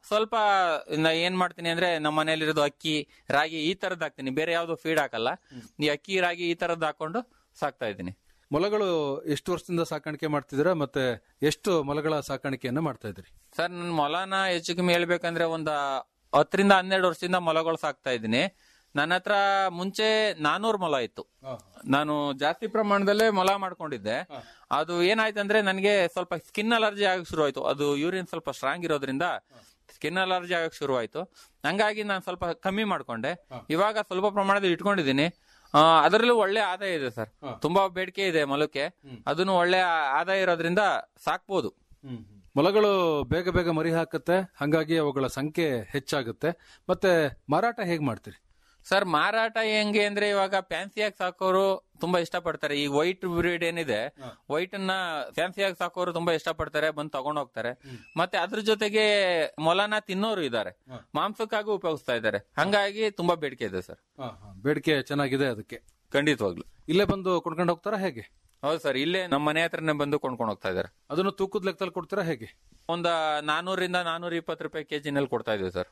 ಸ್ವಲ್ಪ ನಾ ಏನ್ ಮಾಡ್ತೀನಿ ಅಂದ್ರೆ ನಮ್ಮ ಮನೇಲಿರೋದು ಅಕ್ಕಿ ರಾಗಿ ಈ ತರದ್ ಹಾಕ್ತೀನಿ ಬೇರೆ ಯಾವ್ದು ಫೀಡ್ ಹಾಕಲ್ಲ ಈ ಅಕ್ಕಿ ರಾಗಿ ಈ ತರದ್ ಹಾಕೊಂಡು ಸಾಕ್ತಾ ಇದ್ದೀನಿ ಮೊಲಗಳು ಎಷ್ಟು ವರ್ಷದಿಂದ ಸಾಕಾಣಿಕೆ ಮಾಡ್ತಿದ್ದೀರಾ ಮತ್ತೆ ಎಷ್ಟು ಮೊಲಗಳ ಸಾಕಾಣಿಕೆಯನ್ನ ಮಾಡ್ತಾ ಇದ್ರಿ ಸರ್ ನನ್ನ ಮೊಲನ ಹೆಚ್ಚು ಕಮ್ಮಿ ಹೇಳ್ಬೇಕಂದ್ರೆ ಒಂದ್ ಹತ್ತರಿಂದ ಹನ್ನೆರಡು ವರ್ಷದಿಂದ ಮೊಲಗಳು ಸಾಕ್ತಾ ಇದ್ದೀನಿ ನನ್ನ ಹತ್ರ ಮುಂಚೆ ನಾನೂರು ಮೊಲ ಇತ್ತು ನಾನು ಜಾಸ್ತಿ ಪ್ರಮಾಣದಲ್ಲೇ ಮೊಲ ಮಾಡ್ಕೊಂಡಿದ್ದೆ ಅದು ಏನಾಯ್ತಂದ್ರೆ ನನಗೆ ಸ್ವಲ್ಪ ಸ್ಕಿನ್ ಅಲರ್ಜಿ ಆಗಕ್ ಶುರು ಆಯ್ತು ಅದು ಯೂರಿನ್ ಸ್ವಲ್ಪ ಸ್ಟ್ರಾಂಗ್ ಇರೋದ್ರಿಂದ ಸ್ಕಿನ್ ಅಲರ್ಜಿ ಆಗಕ್ ಶುರು ಆಯ್ತು ಹಂಗಾಗಿ ನಾನು ಸ್ವಲ್ಪ ಕಮ್ಮಿ ಮಾಡ್ಕೊಂಡೆ ಇವಾಗ ಸ್ವಲ್ಪ ಪ್ರಮಾಣದಲ್ಲಿ ಇಟ್ಕೊಂಡಿದ್ದೀನಿ ಆ, ಅದರಲ್ಲೂ ಒಳ್ಳೆ ಆದಾಯ ಇದೆ ಸರ್ ತುಂಬಾ ಬೇಡಿಕೆ ಇದೆ ಮೊಲಕ್ಕೆ ಅದನ್ನು ಒಳ್ಳೆ ಆದಾಯ ಇರೋದ್ರಿಂದ ಸಾಕ್ಬೋದು ಮೊಲಗಳು ಬೇಗ ಬೇಗ ಮರಿ ಹಾಕುತ್ತೆ ಹಂಗಾಗಿ ಅವುಗಳ ಸಂಖ್ಯೆ ಹೆಚ್ಚಾಗುತ್ತೆ ಮತ್ತೆ ಮಾರಾಟ ಹೇಗ್ ಮಾಡ್ತೀರಿ ಸರ್ ಮಾರಾಟ ಹೆಂಗೆ ಅಂದ್ರೆ ಇವಾಗ ಫ್ಯಾನ್ಸಿಯಾಗಿ ಸಾಕೋರು ತುಂಬಾ ಇಷ್ಟಪಡ್ತಾರೆ ಈ ವೈಟ್ ಬ್ರೀಡ್ ಏನಿದೆ ವೈಟ್ ಅನ್ನ ಫ್ಯಾನ್ಸಿಯಾಗಿ ಸಾಕೋರು ತುಂಬಾ ಇಷ್ಟಪಡ್ತಾರೆ ಬಂದು ತಗೊಂಡ್ ಹೋಗ್ತಾರೆ ಮತ್ತೆ ಅದ್ರ ಜೊತೆಗೆ ಮೊಲನ ತಿನ್ನೋರು ಇದ್ದಾರೆ ಮಾಂಸಕ್ಕಾಗಿ ಉಪಯೋಗಿಸ್ತಾ ಇದ್ದಾರೆ ಹಂಗಾಗಿ ತುಂಬಾ ಬೇಡಿಕೆ ಇದೆ ಸರ್ ಬೇಡಿಕೆ ಚೆನ್ನಾಗಿದೆ ಅದಕ್ಕೆ ಖಂಡಿತವಾಗ್ಲು ಇಲ್ಲೇ ಬಂದು ಕೊಂಡ್ಕೊಂಡು ಹೋಗ್ತಾರಾ ಹೇಗೆ ಹೌದು ಸರ್ ಇಲ್ಲೇ ನಮ್ಮ ಮನೆ ಹತ್ರನೇ ಬಂದು ಕೊಂಡ್ಕೊಂಡು ಹೋಗ್ತಾ ಇದ್ದಾರೆ ಅದನ್ನು ತೂಕದ ಲೆಕ್ಕದಲ್ಲಿ ಕೊಡ್ತೀರಾ ಹೇಗೆ ಒಂದ ನಾನೂರಿಂದ ನಾನೂರ ಇಪ್ಪತ್ತು ರೂಪಾಯಿ ಕೆಜಿನಲ್ಲಿ ಕೊಡ್ತಾ ಇದೀವಿ ಸರ್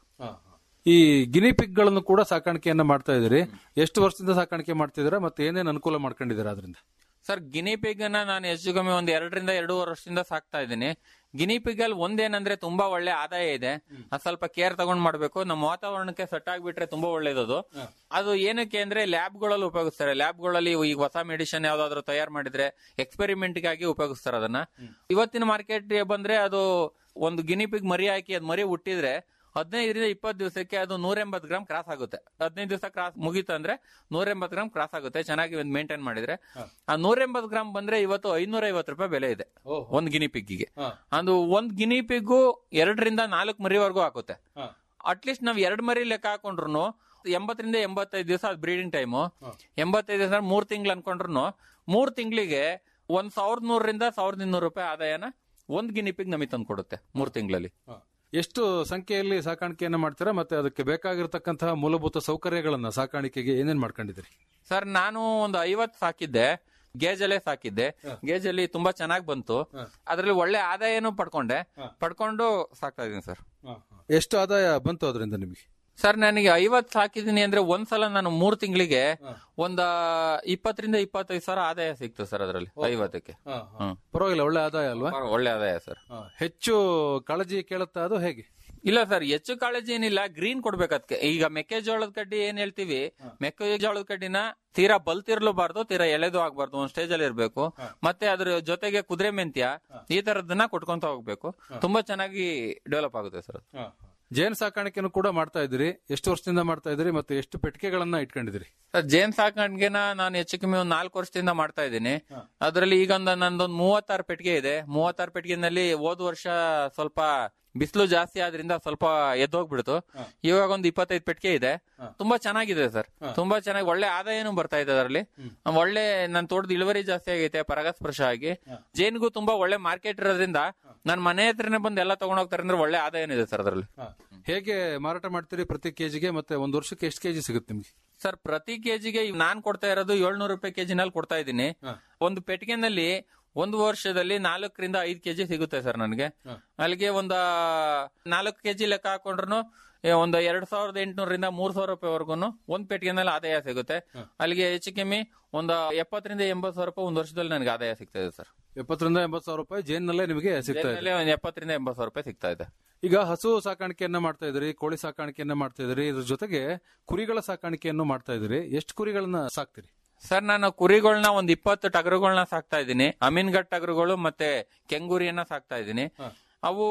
ಈ ಗಿನಿ ಪಿಗ್ ಗಳನ್ನು ಕೂಡ ಸಾಕಾಣಿಕೆಯನ್ನ ಮಾಡ್ತಾ ಇದ್ದೀರಿ ಎಷ್ಟು ವರ್ಷದಿಂದ ಸಾಕಾಣಿಕೆ ಮಾಡ್ತಿದ್ದೀರಾ ಮತ್ತೆ ಏನೇನು ಅನುಕೂಲ ಮಾಡ್ಕೊಂಡಿದ್ದೀರಾ ಅದರಿಂದ ಸರ್ ಗಿನಿ ಪಿಗ್ ಅನ್ನ ನಾನು ಹೆಚ್ಚು ಕಮ್ಮಿ ಒಂದ್ ಎರಡರಿಂದ ಎರಡೂವರೆ ವರ್ಷದಿಂದ ಸಾಕ್ತಾ ಇದ್ದೀನಿ ಗಿನಿ ಪಿಗ್ ಅಲ್ಲಿ ಒಂದೇನಂದ್ರೆ ತುಂಬಾ ಒಳ್ಳೆ ಆದಾಯ ಇದೆ ಅದ್ ಸ್ವಲ್ಪ ಕೇರ್ ತಗೊಂಡ್ ಮಾಡ್ಬೇಕು ನಮ್ಮ ವಾತಾವರಣಕ್ಕೆ ಸೆಟ್ ಆಗ್ಬಿಟ್ರೆ ತುಂಬಾ ಒಳ್ಳೇದದು ಅದು ಏನಕ್ಕೆ ಅಂದ್ರೆ ಲ್ಯಾಬ್ ಗಳಲ್ಲಿ ಉಪಯೋಗಿಸ್ತಾರೆ ಲ್ಯಾಬ್ ಗಳಲ್ಲಿ ಈಗ ಹೊಸ ಮೆಡಿಸಿನ್ ಯಾವ್ದಾದ್ರು ತಯಾರು ಮಾಡಿದ್ರೆ ಎಕ್ಸ್ಪೆರಿಮೆಂಟ್ ಗಾಗಿ ಉಪಯೋಗಿಸ್ತಾರೆ ಅದನ್ನ ಇವತ್ತಿನ ಮಾರ್ಕೆಟ್ ಬಂದ್ರೆ ಅದು ಒಂದು ಗಿನಿ ಪಿಗ್ ಮರಿ ಹಾಕಿ ಅದ್ ಮರಿ ಹುಟ್ಟಿದ್ರೆ ಹದಿನೈದರಿಂದ ಇಪ್ಪತ್ತು ದಿವಸಕ್ಕೆ ಅದು ನೂರ ಎಂಬತ್ತು ಗ್ರಾಮ್ ಕ್ರಾಸ್ ಆಗುತ್ತೆ ಹದಿನೈದು ದಿವಸ ಕ್ರಾಸ್ ಮುಗೀತು ಅಂದ್ರೆ ನೂರ ಎಂಬತ್ತು ಗ್ರಾಮ್ ಕ್ರಾಸ್ ಆಗುತ್ತೆ ಚೆನ್ನಾಗಿ ಒಂದು ಮೇಂಟೈನ್ ಮಾಡಿದ್ರೆ ಆ ನೂರ ಎಂಬತ್ತು ಗ್ರಾಮ್ ಬಂದ್ರೆ ಇವತ್ತು ಐನೂರ ಐವತ್ತು ರೂಪಾಯಿ ಬೆಲೆ ಇದೆ ಒಂದ್ ಗಿನಿ ಪಿಗ್ಗಿಗೆ ಅದು ಒಂದ್ ಗಿನಿ ಪಿಗ್ಗು ಎರಡರಿಂದ ನಾಲ್ಕು ಮರಿವರೆಗೂ ಹಾಕುತ್ತೆ ಅಟ್ಲೀಸ್ಟ್ ನಾವ್ ಎರಡ್ ಮರಿ ಲೆಕ್ಕ ಹಾಕೊಂಡ್ರು ಎಂಬತ್ತರಿಂದ ಎಂಬತ್ತೈದು ದಿವಸ ಅದು ಬ್ರೀಡಿಂಗ್ ಟೈಮು ಎಂಬತ್ತೈದು ದಿವಸ ಮೂರ್ ತಿಂಗಳು ಅನ್ಕೊಂಡ್ರು ಮೂರ್ ತಿಂಗಳಿಗೆ ಒಂದ್ ಸಾವಿರದ ನೂರರಿಂದ ಸಾವಿರದ ಇನ್ನೂರು ರೂಪಾಯಿ ಆದಾಯನ ಒಂದ್ ಗಿನಿಪಿಗ್ ನಮಗೆ ತಂದು ಕೊಡುತ್ತೆ ಮೂರ್ ತಿಂಗಳಲ್ಲಿ ಎಷ್ಟು ಸಂಖ್ಯೆಯಲ್ಲಿ ಸಾಕಾಣಿಕೆಯನ್ನ ಮಾಡ್ತೀರಾ ಮತ್ತೆ ಅದಕ್ಕೆ ಬೇಕಾಗಿರತಕ್ಕಂತಹ ಮೂಲಭೂತ ಸೌಕರ್ಯಗಳನ್ನ ಸಾಕಾಣಿಕೆಗೆ ಏನೇನ್ ಮಾಡ್ಕೊಂಡಿದ್ದೀರಿ ಸರ್ ನಾನು ಒಂದು ಐವತ್ ಸಾಕಿದ್ದೆ ಗೇಜಲ್ಲೇ ಸಾಕಿದ್ದೆ ಗೇಜಲ್ಲಿ ತುಂಬಾ ಚೆನ್ನಾಗಿ ಬಂತು ಅದ್ರಲ್ಲಿ ಒಳ್ಳೆ ಆದಾಯನೂ ಪಡ್ಕೊಂಡೆ ಪಡ್ಕೊಂಡು ಸಾಕ್ತಾ ಇದೀನಿ ಸರ್ ಎಷ್ಟು ಆದಾಯ ಬಂತು ಅದರಿಂದ ನಿಮಗೆ ಸರ್ ನನಗೆ ಐವತ್ ಸಾಕಿದೀನಿ ಅಂದ್ರೆ ಒಂದ್ಸಲ ನಾನು ಮೂರ್ ತಿಂಗಳಿಗೆ ಒಂದ ಇಪ್ಪತ್ತರಿಂದ ಇಪ್ಪತ್ತೈದು ಸಾವಿರ ಆದಾಯ ಸಿಕ್ತು ಸರ್ ಅದರಲ್ಲಿ ಐವತ್ತಕ್ಕೆ ಹ್ಮ್. ಪರವಾಗಿಲ್ಲ ಒಳ್ಳೆ ಆದಾಯ ಅಲ್ವಾ ಒಳ್ಳೆ ಆದಾಯ ಸರ್ ಹ. ಹೆಚ್ಚು ಕಾಳಜಿ ಕೇಳುತ್ತಾ ಅದು ಹೇಗೆ ಇಲ್ಲ ಸರ್ ಹೆಚ್ಚು ಕಾಳಜಿ ಏನಿಲ್ಲ ಗ್ರೀನ್ ಕೊಡ್ಬೇಕದ್ಕೆ ಈಗ ಮೆಕ್ಕೆಜೋಳದ ಕಡ್ಡಿ ಏನ್ ಹೇಳ್ತೀವಿ ಮೆಕ್ಕೆಜೋಳದ ಕಡ್ಡಿನ ತೀರಾ ಬಲ್ತಿರ್ಲಬಾರ್ದು ತೀರಾ ಎಳೆದು ಆಗ್ಬಾರ್ದು ಒಂದ್ ಸ್ಟೇಜ್ ಅಲ್ಲಿ ಇರ್ಬೇಕು ಮತ್ತೆ ಅದ್ರ ಜೊತೆಗೆ ಕುದುರೆ ಮೆಂತ್ಯ ಈ ತರದನ್ನ ಕೊಟ್ಕೊಂತ ಹೋಗ್ಬೇಕು ತುಂಬಾ ಚೆನ್ನಾಗಿ ಡೆವಲಪ್ ಆಗುತ್ತೆ ಸರ್ ಅದು. ಜೇನು ಸಾಕಾಣಿಕೆಯನ್ನು ಕೂಡ ಮಾಡ್ತಾ ಇದ್ದೀರಿ ಎಷ್ಟು ವರ್ಷದಿಂದ ಮಾಡ್ತಾ ಇದ್ದೀರಿ ಮತ್ತೆ ಎಷ್ಟು ಪೆಟ್ಟಿಗೆಗಳನ್ನ ಇಟ್ಕೊಂಡಿದ್ದೀರಿ ಸರ್ ಜೇನ್ ಸಾಕಾಣಿಕೆನ ನಾನು ಹೆಚ್ಚು ಕಮ್ಮಿ ಒಂದ್ ನಾಲ್ಕು ವರ್ಷದಿಂದ ಮಾಡ್ತಾ ಇದ್ದೀನಿ ಅದ್ರಲ್ಲಿ ಈಗ ಒಂದು ನಂದೊಂದು ಮೂವತ್ತಾರು ಪೆಟ್ಟಿಗೆ ಇದೆ ಮೂವತ್ತಾರು ಪೆಟ್ಟಿಗೆನಲ್ಲಿ ಹೋದ ವರ್ಷ ಸ್ವಲ್ಪ ಬಿಸಿಲು ಜಾಸ್ತಿ ಆದ್ರಿಂದ ಸ್ವಲ್ಪ ಎದ್ದೋಗ್ಬಿಡ್ತು ಇವಾಗ ಒಂದು ಇಪ್ಪತ್ತೈದು ಪೆಟ್ಟಿಗೆ ಇದೆ ತುಂಬಾ ಚೆನ್ನಾಗಿದೆ ಸರ್ ತುಂಬಾ ಚೆನ್ನಾಗಿ ಒಳ್ಳೆ ಆದಾಯನೂ ಬರ್ತಾ ಇದೆ ಅದರಲ್ಲಿ ಒಳ್ಳೆ ನನ್ನ ತೋಟದ ಇಳುವರಿ ಜಾಸ್ತಿ ಆಗೈತೆ ಪರಾಗಸ್ಪರ್ಶ ಆಗಿ ಜೇನ್ಗೂ ತುಂಬಾ ಒಳ್ಳೆ ಮಾರ್ಕೆಟ್ ಇರೋದ್ರಿಂದ ನನ್ನ ಮನೆ ಹತ್ರನೇ ಬಂದು ಎಲ್ಲ ತಗೊಂಡ್ ಹೋಗ್ತಾರೆ ಅಂದ್ರೆ ಒಳ್ಳೆ ಆದಾಯನೂ ಇದೆ ಸರ್ ಅದರಲ್ಲಿ ಹೇಗೆ ಮಾರಾಟ ಮಾಡ್ತೀರಿ ಪ್ರತಿ ಕೆಜಿಗೆ ಮತ್ತೆ ಒಂದು ವರ್ಷಕ್ಕೆ ಎಷ್ಟು ಕೆಜಿ ಸಿಗುತ್ತೆ ನಿಮ್ಗೆ ಸರ್ ಪ್ರತಿ ಕೆಜಿಗೆ ನಾನ್ ಕೊಡ್ತಾ ಇರೋದು ಏಳ್ನೂರು ರೂಪಾಯಿ ಕೆಜಿನಲ್ಲಿ ಕೊಡ್ತಾ ಇದ್ದೀನಿ ಒಂದು ಪೆಟ್ಟಿಗೆನಲ್ಲಿ ಒಂದು ವರ್ಷದಲ್ಲಿ ನಾಲ್ಕರಿಂದ ಐದು ಕೆಜಿ ಸಿಗುತ್ತೆ ಸರ್ ನನಗೆ ಅಲ್ಲಿಗೆ ಒಂದ ನಾಲ್ಕು ಕೆಜಿ ಲೆಕ್ಕ ಹಾಕೊಂಡ್ರು ಒಂದು ಎರಡ್ ಸಾವಿರದ ಎಂಟುನೂರಿಂದ ಮೂರ್ ಸಾವಿರ ರೂಪಾಯಿವರೆಗೂ ಒಂದ್ ಪೆಟ್ಟಿಗೆನಲ್ಲಿ ಆದಾಯ ಸಿಗುತ್ತೆ ಅಲ್ಲಿಗೆ ಹೆಚ್ಚು ಕಮ್ಮಿ ಒಂದು ಎಪ್ಪತ್ತರಿಂದ ಎಂಬತ್ತು ಸಾವಿರ ರೂಪಾಯಿ ಒಂದು ವರ್ಷದಲ್ಲಿ ನನಗೆ ಆದಾಯ ಸಿಗ್ತಾ ಇದೆ ಸರ್ ಎಪ್ಪತ್ತರಿಂದ ಎಂಬತ್ತು ಸಾವಿರ ರೂಪಾಯಿ ಜೇನ್ನಲ್ಲೇ ನಿಮಗೆ ಸಿಗ್ತಾ ಇದೆ ಜೇನಲ್ಲಿ ಒಂದು ಎಪ್ಪತ್ತರಿಂದ ಎಂಬತ್ತು ಸಾವಿರ ರೂಪಾಯಿ ಸಿಗ್ತಾ ಇದೆ ಈಗ ಹಸು ಸಾಕಾಣಿಕೆಯನ್ನ ಮಾಡ್ತಾ ಇದ್ರಿ ಕೋಳಿ ಸಾಕಾಣಿಕೆಯನ್ನ ಮಾಡ್ತಾ ಇದ್ರಿ ಇದ್ರ ಜೊತೆಗೆ ಕುರಿಗಳ ಸಾಕಾಣಿಕೆಯನ್ನು ಮಾಡ್ತಾ ಇದ್ರಿ ಎಷ್ಟು ಕುರಿಗಳನ್ನ ಸಾಕ್ತಿರಿ ಸರ್ ನಾನು ಕುರಿಗಳನ್ನ ಒಂದ್ ಇಪ್ಪತ್ತು ಟಗರುಗಳನ್ನ ಸಾಕ್ತಾ ಇದ್ದೀನಿ ಅಮೀನ್ಗಡ್ ಟಗರುಗಳು ಮತ್ತೆ ಕೆಂಗೂರಿಯನ್ನ ಸಾಕ್ತಾ ಇದ್ದೀನಿ ಅವು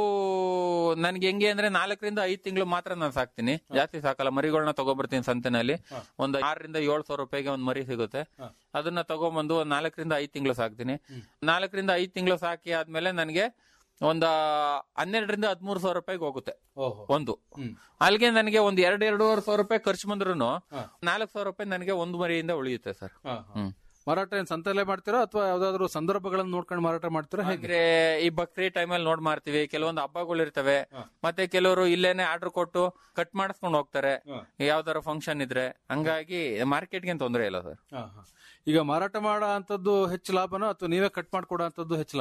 ನನ್ಗೆ ಹೆಂಗೆ ಅಂದ್ರೆ ನಾಲ್ಕರಿಂದ ಐದ್ ತಿಂಗಳು ಮಾತ್ರ ನಾನು ಸಾಕ್ತೀನಿ ಜಾಸ್ತಿ ಸಾಕಲ್ಲ ಮರಿಗಳನ್ನ ತಗೊಬರ್ತೀನಿ ಸಂತೆನಲ್ಲಿ ಒಂದು ಆರರಿಂದ ಏಳು ಸಾವಿರ ರೂಪಾಯಿಗೆ ಒಂದ್ ಮರಿ ಸಿಗುತ್ತೆ ಅದನ್ನ ತಗೊಂಬಂದು ಒಂದ್ ನಾಲ್ಕರಿಂದ ಐದ್ ತಿಂಗಳು ಸಾಕ್ತೀನಿ ನಾಲ್ಕರಿಂದ ಐದ್ ತಿಂಗಳು ಸಾಕಿ ಆದ್ಮೇಲೆ ನನಗೆ ಒಂದ ಹನ್ನೆರಡರಿಂದ ಹದಿಮೂರು ಸಾವಿರ ರೂಪಾಯಿಗೆ ಹೋಗುತ್ತೆ ಒಂದು ಅಲ್ಲಿಗೆ ನನಗೆ ಒಂದ್ ಎರಡ್ ಎರಡೂವರೆ ಸಾವಿರ ರೂಪಾಯಿ ಖರ್ಚು ಬಂದ್ರು ನಾಲ್ಕು ಸಾವಿರ ರೂಪಾಯಿ ನನಗೆ ಒಂದು ಮರಿಯಿಂದ ಉಳಿಯುತ್ತೆ ಸರ್ ಹ್ಮ್ ಮಾರಾಟ ಏನ್ ಸಂತೆಯಲ್ಲೇ ಮಾಡ್ತೀರಾ ಅಥವಾ ಯಾವ್ದಾದ್ರು ಸಂದರ್ಭಗಳನ್ನ ನೋಡ್ಕೊಂಡು ಮಾರಾಟ ಮಾಡ್ತೀರಾ ಹೇಗೆ ಅಂದ್ರೆ ಈ ಬಕ್ರಿ ಟೈಮಲ್ಲಿ ನೋಡ್ ಮಾಡ್ತೀವಿ ಕೆಲವೊಂದು ಹಬ್ಬಗಳು ಇರ್ತವೆ ಮತ್ತೆ ಕೆಲವರು ಇಲ್ಲೇನೆ ಆರ್ಡರ್ ಕೊಟ್ಟು ಕಟ್ ಮಾಡಿಸ್ಕೊಂಡು ಹೋಗ್ತಾರೆ ಯಾವ್ದಾರ ಫಂಕ್ಷನ್ ಇದ್ರೆ ಹಂಗಾಗಿ ಮಾರ್ಕೆಟ್ಗೆ ತೊಂದರೆ ಇಲ್ಲ ಸರ್ ಈಗ ಮಾರಾಟ ಮಾಡೋ ಅಂತದ್ದು ಹೆಚ್ಚು ಲಾಭನ ಅಥವಾ ನೀವೇ ಕಟ್ ಮಾಡ್ಕೊಡೋ ಅಂತದ್ದು ಹೆಚ್ಚು ಲಾಭನ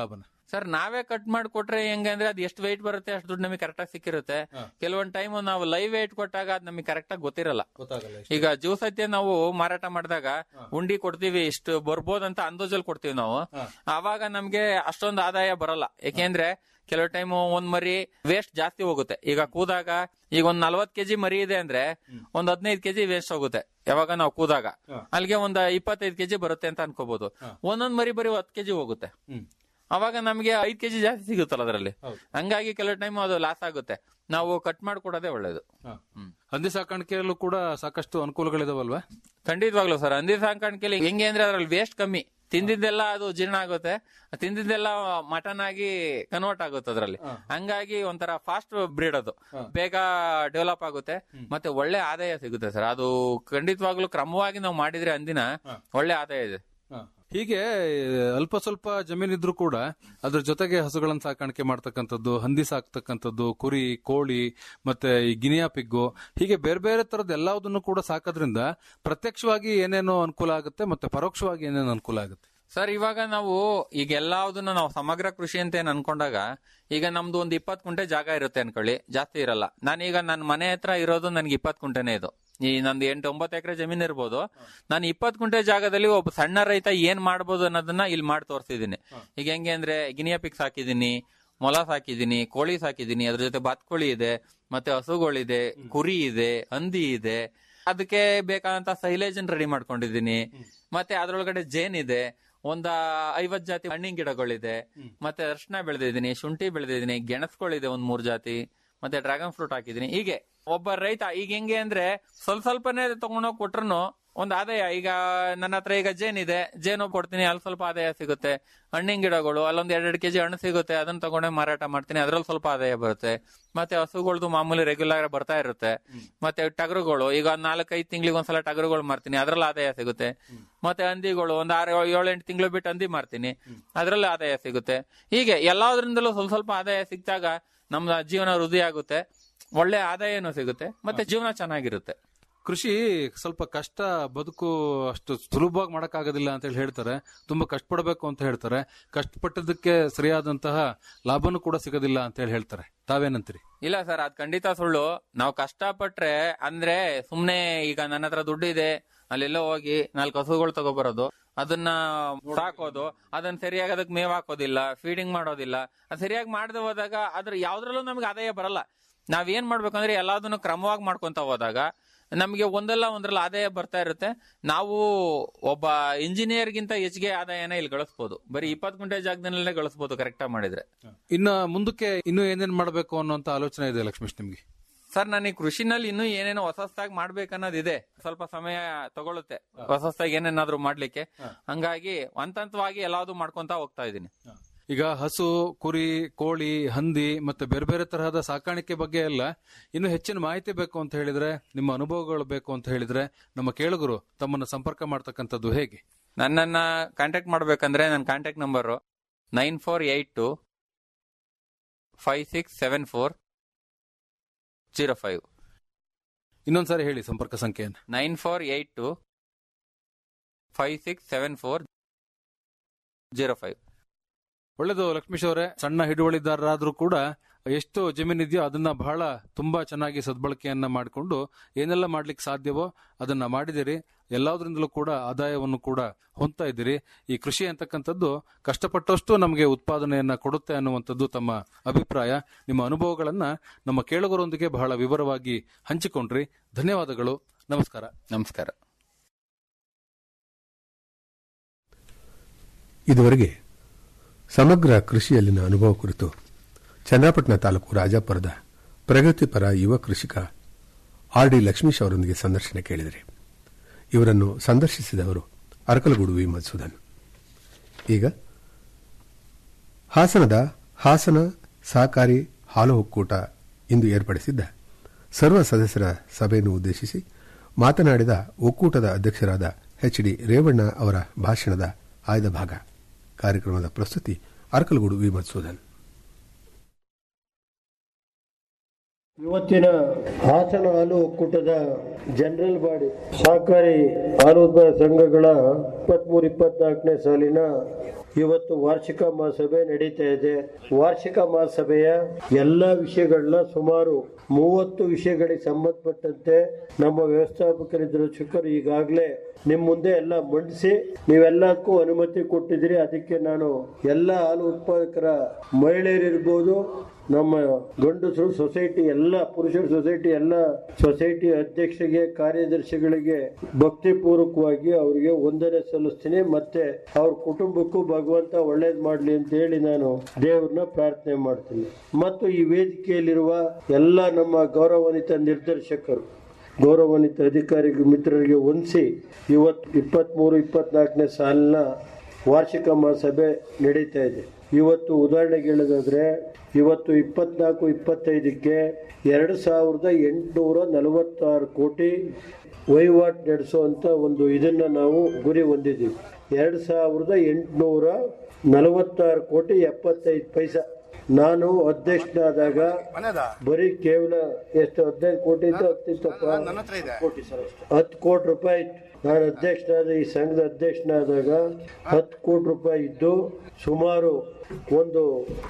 ಸರ್ ನಾವೇ ಕಟ್ ಮಾಡಿ ಕೊಟ್ರೆ ಹೆಂಗೆ ಅಂದ್ರೆ ಅದು ಎಷ್ಟು ವೆಯ್ಟ್ ಬರುತ್ತೆ ಅಷ್ಟು ದುಡ್ಡು ನಮಗೆ ಕರೆಕ್ಟ್ ಆಗಿ ಸಿಕ್ಕಿರುತ್ತೆ ಕೆಲವೊಂದ್ ಟೈಮ್ ನಾವು ಲೈವ್ ವೇಟ್ ಕೊಟ್ಟಾಗ ಅದು ನಮಗೆ ಕರೆಕ್ಟ್ ಆಗಿ ಗೊತ್ತಿರಲ್ಲ ಈಗ ಜ್ಯೂಸ್ ಐತೆ ನಾವು ಮಾರಾಟ ಮಾಡಿದಾಗ ಉಂಡಿ ಕೊಡ್ತೀವಿ ಇಷ್ಟು ಬರ್ಬೋದಂತ ಅಂದಾಜಲ್ಲಿ ಕೊಡ್ತೀವಿ ನಾವು ಆವಾಗ ನಮ್ಗೆ ಅಷ್ಟೊಂದು ಆದಾಯ ಬರಲ್ಲ ಯಾಕೆಂದ್ರೆ ಕೆಲವು ಟೈಮ್ ಒಂದ್ ಮರಿ ವೇಸ್ಟ್ ಜಾಸ್ತಿ ಹೋಗುತ್ತೆ ಈಗ ಕೂದಾಗ ಈಗ ಒಂದ್ ನಲ್ವತ್ ಕೆಜಿ ಮರಿ ಇದೆ ಅಂದ್ರೆ ಒಂದ್ ಹದಿನೈದು ಕೆಜಿ ವೇಸ್ಟ್ ಹೋಗುತ್ತೆ ಯಾವಾಗ ನಾವು ಕೂದಾಗ ಅಲ್ಲಿಗೆ ಒಂದ್ ಇಪ್ಪತ್ತೈದು ಕೆಜಿ ಬರುತ್ತೆ ಅಂತ ಅನ್ಕೋಬಹುದು ಒಂದೊಂದ್ ಮರಿ ಬರೀ ಹತ್ತು ಕೆಜಿ ಹೋಗುತ್ತೆ ಅವಾಗ ನಮ್ಗೆ ಐದ್ ಕೆಜಿ ಜಾಸ್ತಿ ಸಿಗುತ್ತಲ್ಲ ಅದರಲ್ಲಿ ಹಂಗಾಗಿ ಕೆಲವು ಟೈಮ್ ಅದು ಲಾಸ್ ಆಗುತ್ತೆ ನಾವು ಕಟ್ ಮಾಡ್ಕೊಡೋದೇ ಒಳ್ಳೇದು ಹ್ಮ್. ಹಂದಿ ಸಾಕಾಣಿಕೆಯಲ್ಲೂ ಕೂಡ ಸಾಕಷ್ಟು ಅನುಕೂಲಗಳಿದಾವಲ್ವಾ ಖಂಡಿತವಾಗ್ಲು ಸರ್ ಹಂದಿ ಸಾಕಾಣಿಕೆಯಲ್ಲಿ ಹೆಂಗೆ ಅಂದ್ರೆ ಅದ್ರಲ್ಲಿ ವೇಸ್ಟ್ ಕಮ್ಮಿ ತಿಂದಿದ್ದೆಲ್ಲ ಅದು ಜೀರ್ಣ ಆಗುತ್ತೆ ತಿಂದಿದ್ದೆಲ್ಲ ಮಟನ್ ಆಗಿ ಕನ್ವರ್ಟ್ ಆಗುತ್ತೆ ಅದ್ರಲ್ಲಿ ಹಂಗಾಗಿ ಒಂಥರ ಫಾಸ್ಟ್ ಬ್ರೀಡ್ ಅದು ಬೇಗ ಡೆವಲಪ್ ಆಗುತ್ತೆ ಮತ್ತೆ ಒಳ್ಳೆ ಆದಾಯ ಸಿಗುತ್ತೆ ಸರ್ ಅದು ಖಂಡಿತವಾಗ್ಲೂ ಕ್ರಮವಾಗಿ ನಾವು ಮಾಡಿದ್ರೆ ಅಂದಿನ ಒಳ್ಳೆ ಆದಾಯ ಇದೆ ಹೀಗೆ ಅಲ್ಪ ಸ್ವಲ್ಪ ಜಮೀನಿದ್ರು ಕೂಡ ಅದ್ರ ಜೊತೆಗೆ ಹಸುಗಳನ್ನ ಸಾಕಾಣಿಕೆ ಮಾಡ್ತಕ್ಕಂಥದ್ದು ಹಂದಿ ಸಾಕ್ತಕ್ಕಂಥದ್ದು ಕುರಿ ಕೋಳಿ ಮತ್ತೆ ಈ ಗಿನಿಯಾ ಪಿಗ್ಗು ಹೀಗೆ ಬೇರೆ ಬೇರೆ ತರದ ಎಲ್ಲದನ್ನು ಕೂಡ ಸಾಕೋದ್ರಿಂದ ಪ್ರತ್ಯಕ್ಷವಾಗಿ ಏನೇನೋ ಅನುಕೂಲ ಆಗುತ್ತೆ ಮತ್ತೆ ಪರೋಕ್ಷವಾಗಿ ಏನೇನು ಅನುಕೂಲ ಆಗುತ್ತೆ ಸರ್ ಇವಾಗ ನಾವು ಈಗ ಎಲ್ಲಾವುದನ್ನು ನಾವು ಸಮಗ್ರ ಕೃಷಿ ಅಂತ ಏನ್ ಅನ್ಕೊಂಡಾಗ ಈಗ ನಮ್ದು ಒಂದ್ ಇಪ್ಪತ್ ಕುಂಟೆ ಜಾಗ ಇರುತ್ತೆ ಅನ್ಕೊಳ್ಳಿ ಜಾಸ್ತಿ ಇರಲ್ಲ ನಾನೀಗ ನನ್ನ ಮನೆ ಹತ್ರ ಇರೋದು ನನ್ಗೆ ಇಪ್ಪತ್ ಕುಂಟೆನೇ ಇದು ಈ ನಂದು ಎಂಟು ಒಂಬತ್ತು ಎಕರೆ ಜಮೀನ್ ಇರ್ಬೋದು ನಾನು ಇಪ್ಪತ್ ಕುಂಟೆ ಜಾಗದಲ್ಲಿ ಒಬ್ಬ ಸಣ್ಣ ರೈತ ಏನ್ ಮಾಡ್ಬೋದು ಅನ್ನೋದನ್ನ ಇಲ್ಲಿ ಮಾಡಿ ತೋರಿಸಿದೀನಿ ಈಗ ಹೆಂಗೆ ಅಂದ್ರೆ ಗಿನಿಯಾ ಪಿಕ್ಸ್ ಹಾಕಿದೀನಿ ಮೊಲ ಸಾಕಿದೀನಿ ಕೋಳಿ ಸಾಕಿದೀನಿ ಅದ್ರ ಜೊತೆ ಬಾತ್ಕೋಳಿ ಇದೆ ಮತ್ತೆ ಹಸುಗಳಿದೆ ಕುರಿ ಇದೆ ಹಂದಿ ಇದೆ ಅದಕ್ಕೆ ಬೇಕಾದಂತ ಸೈಲೇಜ್ ರೆಡಿ ಮಾಡ್ಕೊಂಡಿದೀನಿ ಮತ್ತೆ ಅದ್ರೊಳಗಡೆ ಜೇನ್ ಇದೆ ಒಂದ ಐವತ್ ಜಾತಿ ಹಣ್ಣಿನ ಗಿಡಗಳಿದೆ ಮತ್ತೆ ಅರ್ಶನ ಬೆಳೆದಿದ್ದೀನಿ ಶುಂಠಿ ಬೆಳೆದಿದ್ದೀನಿ ಗೆಣಸ್ಗಳಿದೆ ಒಂದ್ ಮೂರ್ ಜಾತಿ ಮತ್ತೆ ಡ್ರ್ಯಾಗನ್ ಫ್ರೂಟ್ ಹಾಕಿದೀನಿ ಹೀಗೆ ಒಬ್ಬ ರೈತ ಈಗ ಹೆಂಗೆ ಅಂದ್ರೆ ಸ್ವಲ್ಪ ಸ್ವಲ್ಪನೇ ತಗೊಂಡೋಗಿ ಕೊಟ್ರು ಒಂದ್ ಆದಾಯ ಈಗ ನನ್ನ ಹತ್ರ ಈಗ ಜೇನ್ ಇದೆ ಜೇನು ಕೊಡ್ತೀನಿ ಅಲ್ಲಿ ಸ್ವಲ್ಪ ಆದಾಯ ಸಿಗುತ್ತೆ ಹಣ್ಣಿನ ಗಿಡಗಳು ಅಲ್ಲೊಂದ್ ಎರಡೆರಡು ಕೆಜಿ ಹಣ್ಣು ಸಿಗುತ್ತೆ ಅದನ್ನ ತಗೊಂಡೆ ಮಾರಾಟ ಮಾಡ್ತೀನಿ ಅದ್ರಲ್ಲಿ ಸ್ವಲ್ಪ ಆದಾಯ ಬರುತ್ತೆ ಮತ್ತೆ ಹಸುಗಳದ್ದು ಮಾಮೂಲಿ ರೆಗ್ಯುಲರ್ ಬರ್ತಾ ಇರುತ್ತೆ ಮತ್ತೆ ಟಗರುಗಳು ಈಗ ಒಂದ್ ನಾಲ್ಕೈದು ತಿಂಗಳಿಗೆ ಒಂದ್ಸಲ ಟಗರುಗಳು ಮಾರ್ತೀನಿ ಅದ್ರಲ್ಲಿ ಆದಾಯ ಸಿಗುತ್ತೆ ಮತ್ತೆ ಹಂದಿಗಳು ಒಂದ್ ಆರು ಏಳು ಎಂಟು ತಿಂಗಳು ಬಿಟ್ಟು ಹಂದಿ ಮಾರ್ತೀನಿ ಅದ್ರಲ್ಲಿ ಆದಾಯ ಸಿಗುತ್ತೆ ಹೀಗೆ ಎಲ್ಲಾದ್ರಿಂದಲೂ ಸ್ವಲ್ಪ ಸ್ವಲ್ಪ ಆದಾಯ ಸಿಕ್ಕಾಗ ನಮ್ಮ ಜೀವನ ವೃದ್ಧಿ ಆಗುತ್ತೆ ಒಳ್ಳೆ ಆದಾಯನೂ ಸಿಗುತ್ತೆ ಮತ್ತೆ ಜೀವನ ಚೆನ್ನಾಗಿರುತ್ತೆ ಕೃಷಿ ಸ್ವಲ್ಪ ಕಷ್ಟ ಬದುಕು ಅಷ್ಟು ಸುಲಭವಾಗಿ ಮಾಡಕ್ಕಾಗೋದಿಲ್ಲ ಅಂತ ಹೇಳಿ ಹೇಳ್ತಾರೆ ತುಂಬಾ ಕಷ್ಟಪಡಬೇಕು ಅಂತ ಹೇಳ್ತಾರೆ ಕಷ್ಟಪಟ್ಟದಕ್ಕೆ ಸರಿಯಾದಂತಹ ಲಾಭನೂ ಕೂಡ ಸಿಗೋದಿಲ್ಲ ಅಂತ ಹೇಳಿ ಹೇಳ್ತಾರೆ ತಾವೇನಂತೀರಿ ಇಲ್ಲ ಸರ್ ಅದ್ ಖಂಡಿತ ಸುಳ್ಳು ನಾವು ಕಷ್ಟಪಟ್ರೆ ಅಂದ್ರೆ ಸುಮ್ನೆ ಈಗ ನನ್ನ ಹತ್ರ ದುಡ್ಡು ಇದೆ ಅಲ್ಲೆಲ್ಲೋ ಹೋಗಿ ನಾಲ್ಕು ಹಸುಗಳು ತಗೊಬರೋದು ಅದನ್ನ ಸಾಕೋದು ಅದನ್ನ ಸರಿಯಾಗಿ ಅದಕ್ಕೆ ಮೇವ್ ಹಾಕೋದಿಲ್ಲ ಫೀಡಿಂಗ್ ಮಾಡೋದಿಲ್ಲ ಅದ್ ಸರಿಯಾಗಿ ಮಾಡದೆ ಹೋದಾಗ ಅದ್ರ ಯಾವ್ದ್ರಲ್ಲೂ ನಮ್ಗೆ ಆದಾಯ ಬರಲ್ಲ ನಾವ್ ಏನ್ ಮಾಡ್ಬೇಕಂದ್ರೆ ಎಲ್ಲದನ್ನು ಕ್ರಮವಾಗಿ ಮಾಡ್ಕೊಂತ ಹೋದಾಗ ನಮಗೆ ಒಂದಲ್ಲ ಒಂದ್ರಲ್ಲಿ ಆದಾಯ ಬರ್ತಾ ಇರುತ್ತೆ ನಾವು ಒಬ್ಬ ಇಂಜಿನಿಯರ್ಗಿಂತ ಹೆಚ್ಚಿಗೆ ಆದಾಯನ ಇಲ್ಲಿ ಗಳಿಸ್ಬೋದು ಬರೀ ಇಪ್ಪತ್ತು ಗುಂಟೆ ಜಾಗದಲ್ಲೇ ಗಳಿಸ್ಬೋದು ಕರೆಕ್ಟಾಗಿ ಮಾಡಿದ್ರೆ ಇನ್ನ ಮುಂದಕ್ಕೆ ಇನ್ನೂ ಏನೇನ್ ಮಾಡಬೇಕು ಅನ್ನೋಂತ ಆಲೋಚನೆ ಇದೆ ಲಕ್ಷ್ಮೀಶ್ ನಿಮ್ಗೆ ಸರ್ ನಾನು ಈ ಕೃಷಿನಲ್ಲಿ ಇನ್ನೂ ಏನೇನೋ ಹೊಸದಾಗಿ ಮಾಡ್ಬೇಕನ್ನೋದಿದೆ ಸ್ವಲ್ಪ ಸಮಯ ತಗೊಳುತ್ತೆ ಹೊಸದಾಗಿ ಏನೇನಾದ್ರೂ ಮಾಡ್ಲಿಕ್ಕೆ ಹಂಗಾಗಿ ಹಂತ ಹಂತವಾಗಿ ಎಲ್ಲಾದ್ರು ಮಾಡ್ಕೊಂತ ಹೋಗ್ತಾ ಇದ್ದೀನಿ ಈಗ ಹಸು ಕುರಿ ಕೋಳಿ ಹಂದಿ ಮತ್ತೆ ಬೇರೆ ಬೇರೆ ತರಹದ ಸಾಕಾಣಿಕೆ ಬಗ್ಗೆ ಎಲ್ಲ ಇನ್ನು ಹೆಚ್ಚಿನ ಮಾಹಿತಿ ಬೇಕು ಅಂತ ಹೇಳಿದ್ರೆ ನಿಮ್ಮ ಅನುಭವಗಳು ಬೇಕು ಅಂತ ಹೇಳಿದ್ರೆ ನಮ್ಮ ಕೇಳುಗರು ತಮ್ಮನ್ನ ಸಂಪರ್ಕ ಮಾಡ್ತಕ್ಕಂಥದ್ದು ಹೇಗೆ ನನ್ನನ್ನ ಕಾಂಟ್ಯಾಕ್ಟ್ ಮಾಡ್ಬೇಕಂದ್ರೆ ನನ್ನ contact number nine four eight two five six seven four zero five ಇನ್ನೊಂದ್ಸಾರಿ ಹೇಳಿ ಸಂಪರ್ಕ ಸಂಖ್ಯೆಯನ್ನು nine four eight two five six seven four zero five ಒಳ್ಳೆದು ಲಕ್ಷ್ಮೀಶ್ ಅವರೇ ಸಣ್ಣ ಹಿಡುವಳಿದಾರರಾದ್ರೂ ಕೂಡ ಎಷ್ಟು ಜಮೀನಿದೆಯೋ ಅದನ್ನ ಬಹಳ ತುಂಬಾ ಚೆನ್ನಾಗಿ ಸದ್ಬಳಕೆಯನ್ನ ಮಾಡಿಕೊಂಡು ಏನೆಲ್ಲ ಮಾಡ್ಲಿಕ್ಕೆ ಸಾಧ್ಯವೋ ಅದನ್ನ ಮಾಡಿದಿರಿ ಎಲ್ಲದರಿಂದಲೂ ಕೂಡ ಆದಾಯವನ್ನು ಕೂಡ ಹೊಂದ್ತಾ ಇದ್ದೀರಿ ಈ ಕೃಷಿ ಅಂತಕ್ಕಂಥದ್ದು ಕಷ್ಟಪಟ್ಟಷ್ಟು ನಮಗೆ ಉತ್ಪಾದನೆಯನ್ನ ಕೊಡುತ್ತೆ ಅನ್ನುವಂಥದ್ದು ತಮ್ಮ ಅಭಿಪ್ರಾಯ ನಿಮ್ಮ ಅನುಭವಗಳನ್ನ ನಮ್ಮ ಕೇಳುಗರೊಂದಿಗೆ ಬಹಳ ವಿವರವಾಗಿ ಹಂಚಿಕೊಂಡ್ರಿ ಧನ್ಯವಾದಗಳು ನಮಸ್ಕಾರ ನಮಸ್ಕಾರ ಇದುವರೆಗೆ ಸಮಗ್ರ ಕೃಷಿಯಲ್ಲಿನ ಅನುಭವ ಕುರಿತು ಚನ್ನಪಟ್ಟಣ ತಾಲೂಕು ರಾಜಾಪುರದ ಪ್ರಗತಿಪರ ಯುವ ಕೃಷಿಕ ಆರ್ ಡಿ ಲಕ್ಷ್ಮೀಶ್ ಅವರೊಂದಿಗೆ ಸಂದರ್ಶನ ಕೇಳಿದರೆ ಇವರನ್ನು ಸಂದರ್ಶಿಸಿದವರು ಅರಕಲಗೂಡು ವಿ ಮಧುಸೂದನ್ ಈಗ ಹಾಸನದ ಹಾಸನ ಸಹಕಾರಿ ಹಾಲು ಒಕ್ಕೂಟ ಇಂದು ಏರ್ಪಡಿಸಿದ್ದ ಸರ್ವ ಸದಸ್ಯರ ಸಭೆಯನ್ನು ಉದ್ದೇಶಿಸಿ ಮಾತನಾಡಿದ ಒಕ್ಕೂಟದ ಅಧ್ಯಕ್ಷರಾದ ಎಚ್ ಡಿ ರೇವಣ್ಣ ಅವರ ಭಾಷಣದ ಆಯ್ದ ಭಾಗ ಕಾರ್ಯಕ್ರಮದ ಪ್ರಸ್ತುತಿ ಅರಕಲಗೂಡು ವಿ ಮಧುಸೂದನ್ ಇವತ್ತಿನ ಹಾಸನ ಹಾಲು ಒಕ್ಕೂಟದ ಜನರಲ್ ಬಾಡಿ ಸಹಕಾರಿ ಹಾಲು ಉತ್ಪಾದಕ ಸಂಘಗಳ ಇಪ್ಪತ್ಮೂರು ಇಪ್ಪತ್ನಾಲ್ಕನೇ ಸಾಲಿನ ಇವತ್ತು ವಾರ್ಷಿಕ ಮಹಾಸಭೆ ನಡೀತಾ ಇದೆ ವಾರ್ಷಿಕ ಮಹಾಸಭೆಯ ಎಲ್ಲ ವಿಷಯಗಳನ್ನ ಸುಮಾರು ಮೂವತ್ತು ವಿಷಯಗಳಿಗೆ ಸಂಬಂಧಪಟ್ಟಂತೆ ನಮ್ಮ ವ್ಯವಸ್ಥಾಪಕರಿದ್ದರು ಶಿಖರ್ ಈಗಾಗಲೇ ನಿಮ್ ಮುಂದೆ ಎಲ್ಲ ಮಂಡಿಸಿ ನೀವೆಲ್ಲಕ್ಕೂ ಅನುಮತಿ ಕೊಟ್ಟಿದ್ದೀರಿ ಅದಕ್ಕೆ ನಾನು ಎಲ್ಲ ಹಾಲು ಉತ್ಪಾದಕರ ಮಹಿಳೆಯರಿರ್ಬೋದು ನಮ್ಮ ಗಂಡಸರು ಸೊಸೈಟಿ ಎಲ್ಲ ಪುರುಷರ ಸೊಸೈಟಿ ಎಲ್ಲ ಸೊಸೈಟಿ ಅಧ್ಯಕ್ಷರಿಗೆ ಕಾರ್ಯದರ್ಶಿಗಳಿಗೆ ಭಕ್ತಿಪೂರ್ವಕವಾಗಿ ಅವರಿಗೆ ವಂದನೆ ಸಲ್ಲಿಸ್ತೀನಿ ಮತ್ತೆ ಅವ್ರ ಕುಟುಂಬಕ್ಕೂ ಭಗವಂತ ಒಳ್ಳೇದ್ ಮಾಡ್ಲಿ ಅಂತ ಹೇಳಿ ನಾನು ದೇವ್ರನ್ನ ಪ್ರಾರ್ಥನೆ ಮಾಡ್ತೀನಿ ಮತ್ತು ಈ ವೇದಿಕೆಯಲ್ಲಿರುವ ಎಲ್ಲ ನಮ್ಮ ಗೌರವಾನ್ವಿತ ನಿರ್ದೇಶಕರು ಗೌರವಾನ್ವಿತ ಅಧಿಕಾರಿ ಮಿತ್ರರಿಗೆ ಹೊಂದಿಸಿ ಇವತ್ತು ಇಪ್ಪತ್ತ್ಮೂರು ಇಪ್ಪತ್ನಾಲ್ಕನೇ ಸಾಲಿನ ವಾರ್ಷಿಕ ಮಹಾಸಭೆ ನಡೀತಾ ಇದೆ ಇವತ್ತು ಉದಾಹರಣೆಗೆ ಹೇಳೋದಾದ್ರೆ ಇವತ್ತು ಇಪ್ಪತ್ನಾಲ್ಕು ಇಪ್ಪತ್ತೈದಕ್ಕೆ ಎರಡು ಸಾವಿರದ ಎಂಟುನೂರ ನಲವತ್ತಾರು ಕೋಟಿ ವಹಿವಾಟು ನಡೆಸುವಂತ ಒಂದು ಇದನ್ನ ನಾವು ಗುರಿ ಹೊಂದಿದ್ದೀವಿ ಎರಡು ಸಾವಿರದ ಎಂಟುನೂರ ನಲವತ್ತಾರು ಕೋಟಿ ಎಪ್ಪತ್ತೈದು ಪೈಸಾ ನಾನು ಅಧ್ಯಕ್ಷನಾದಾಗ ಬರೀ ಕೇವಲ ಎಷ್ಟು ಹದಿನೈದು ಕೋಟಿ ಇತ್ತು ಹತ್ತಿತ್ತಪ್ಪ ಕೋಟಿ ಸರ್ ಅಷ್ಟೇ. ಹತ್ತು ಕೋಟಿ ರೂಪಾಯಿ ಇತ್ತು ನಾನು ಅಧ್ಯಕ್ಷನಾದ ಈ ಸಂಘದ ಅಧ್ಯಕ್ಷನಾದಾಗ ಹತ್ತು ಕೋಟಿ ರೂಪಾಯಿ ಇದ್ದು ಸುಮಾರು ಒಂದು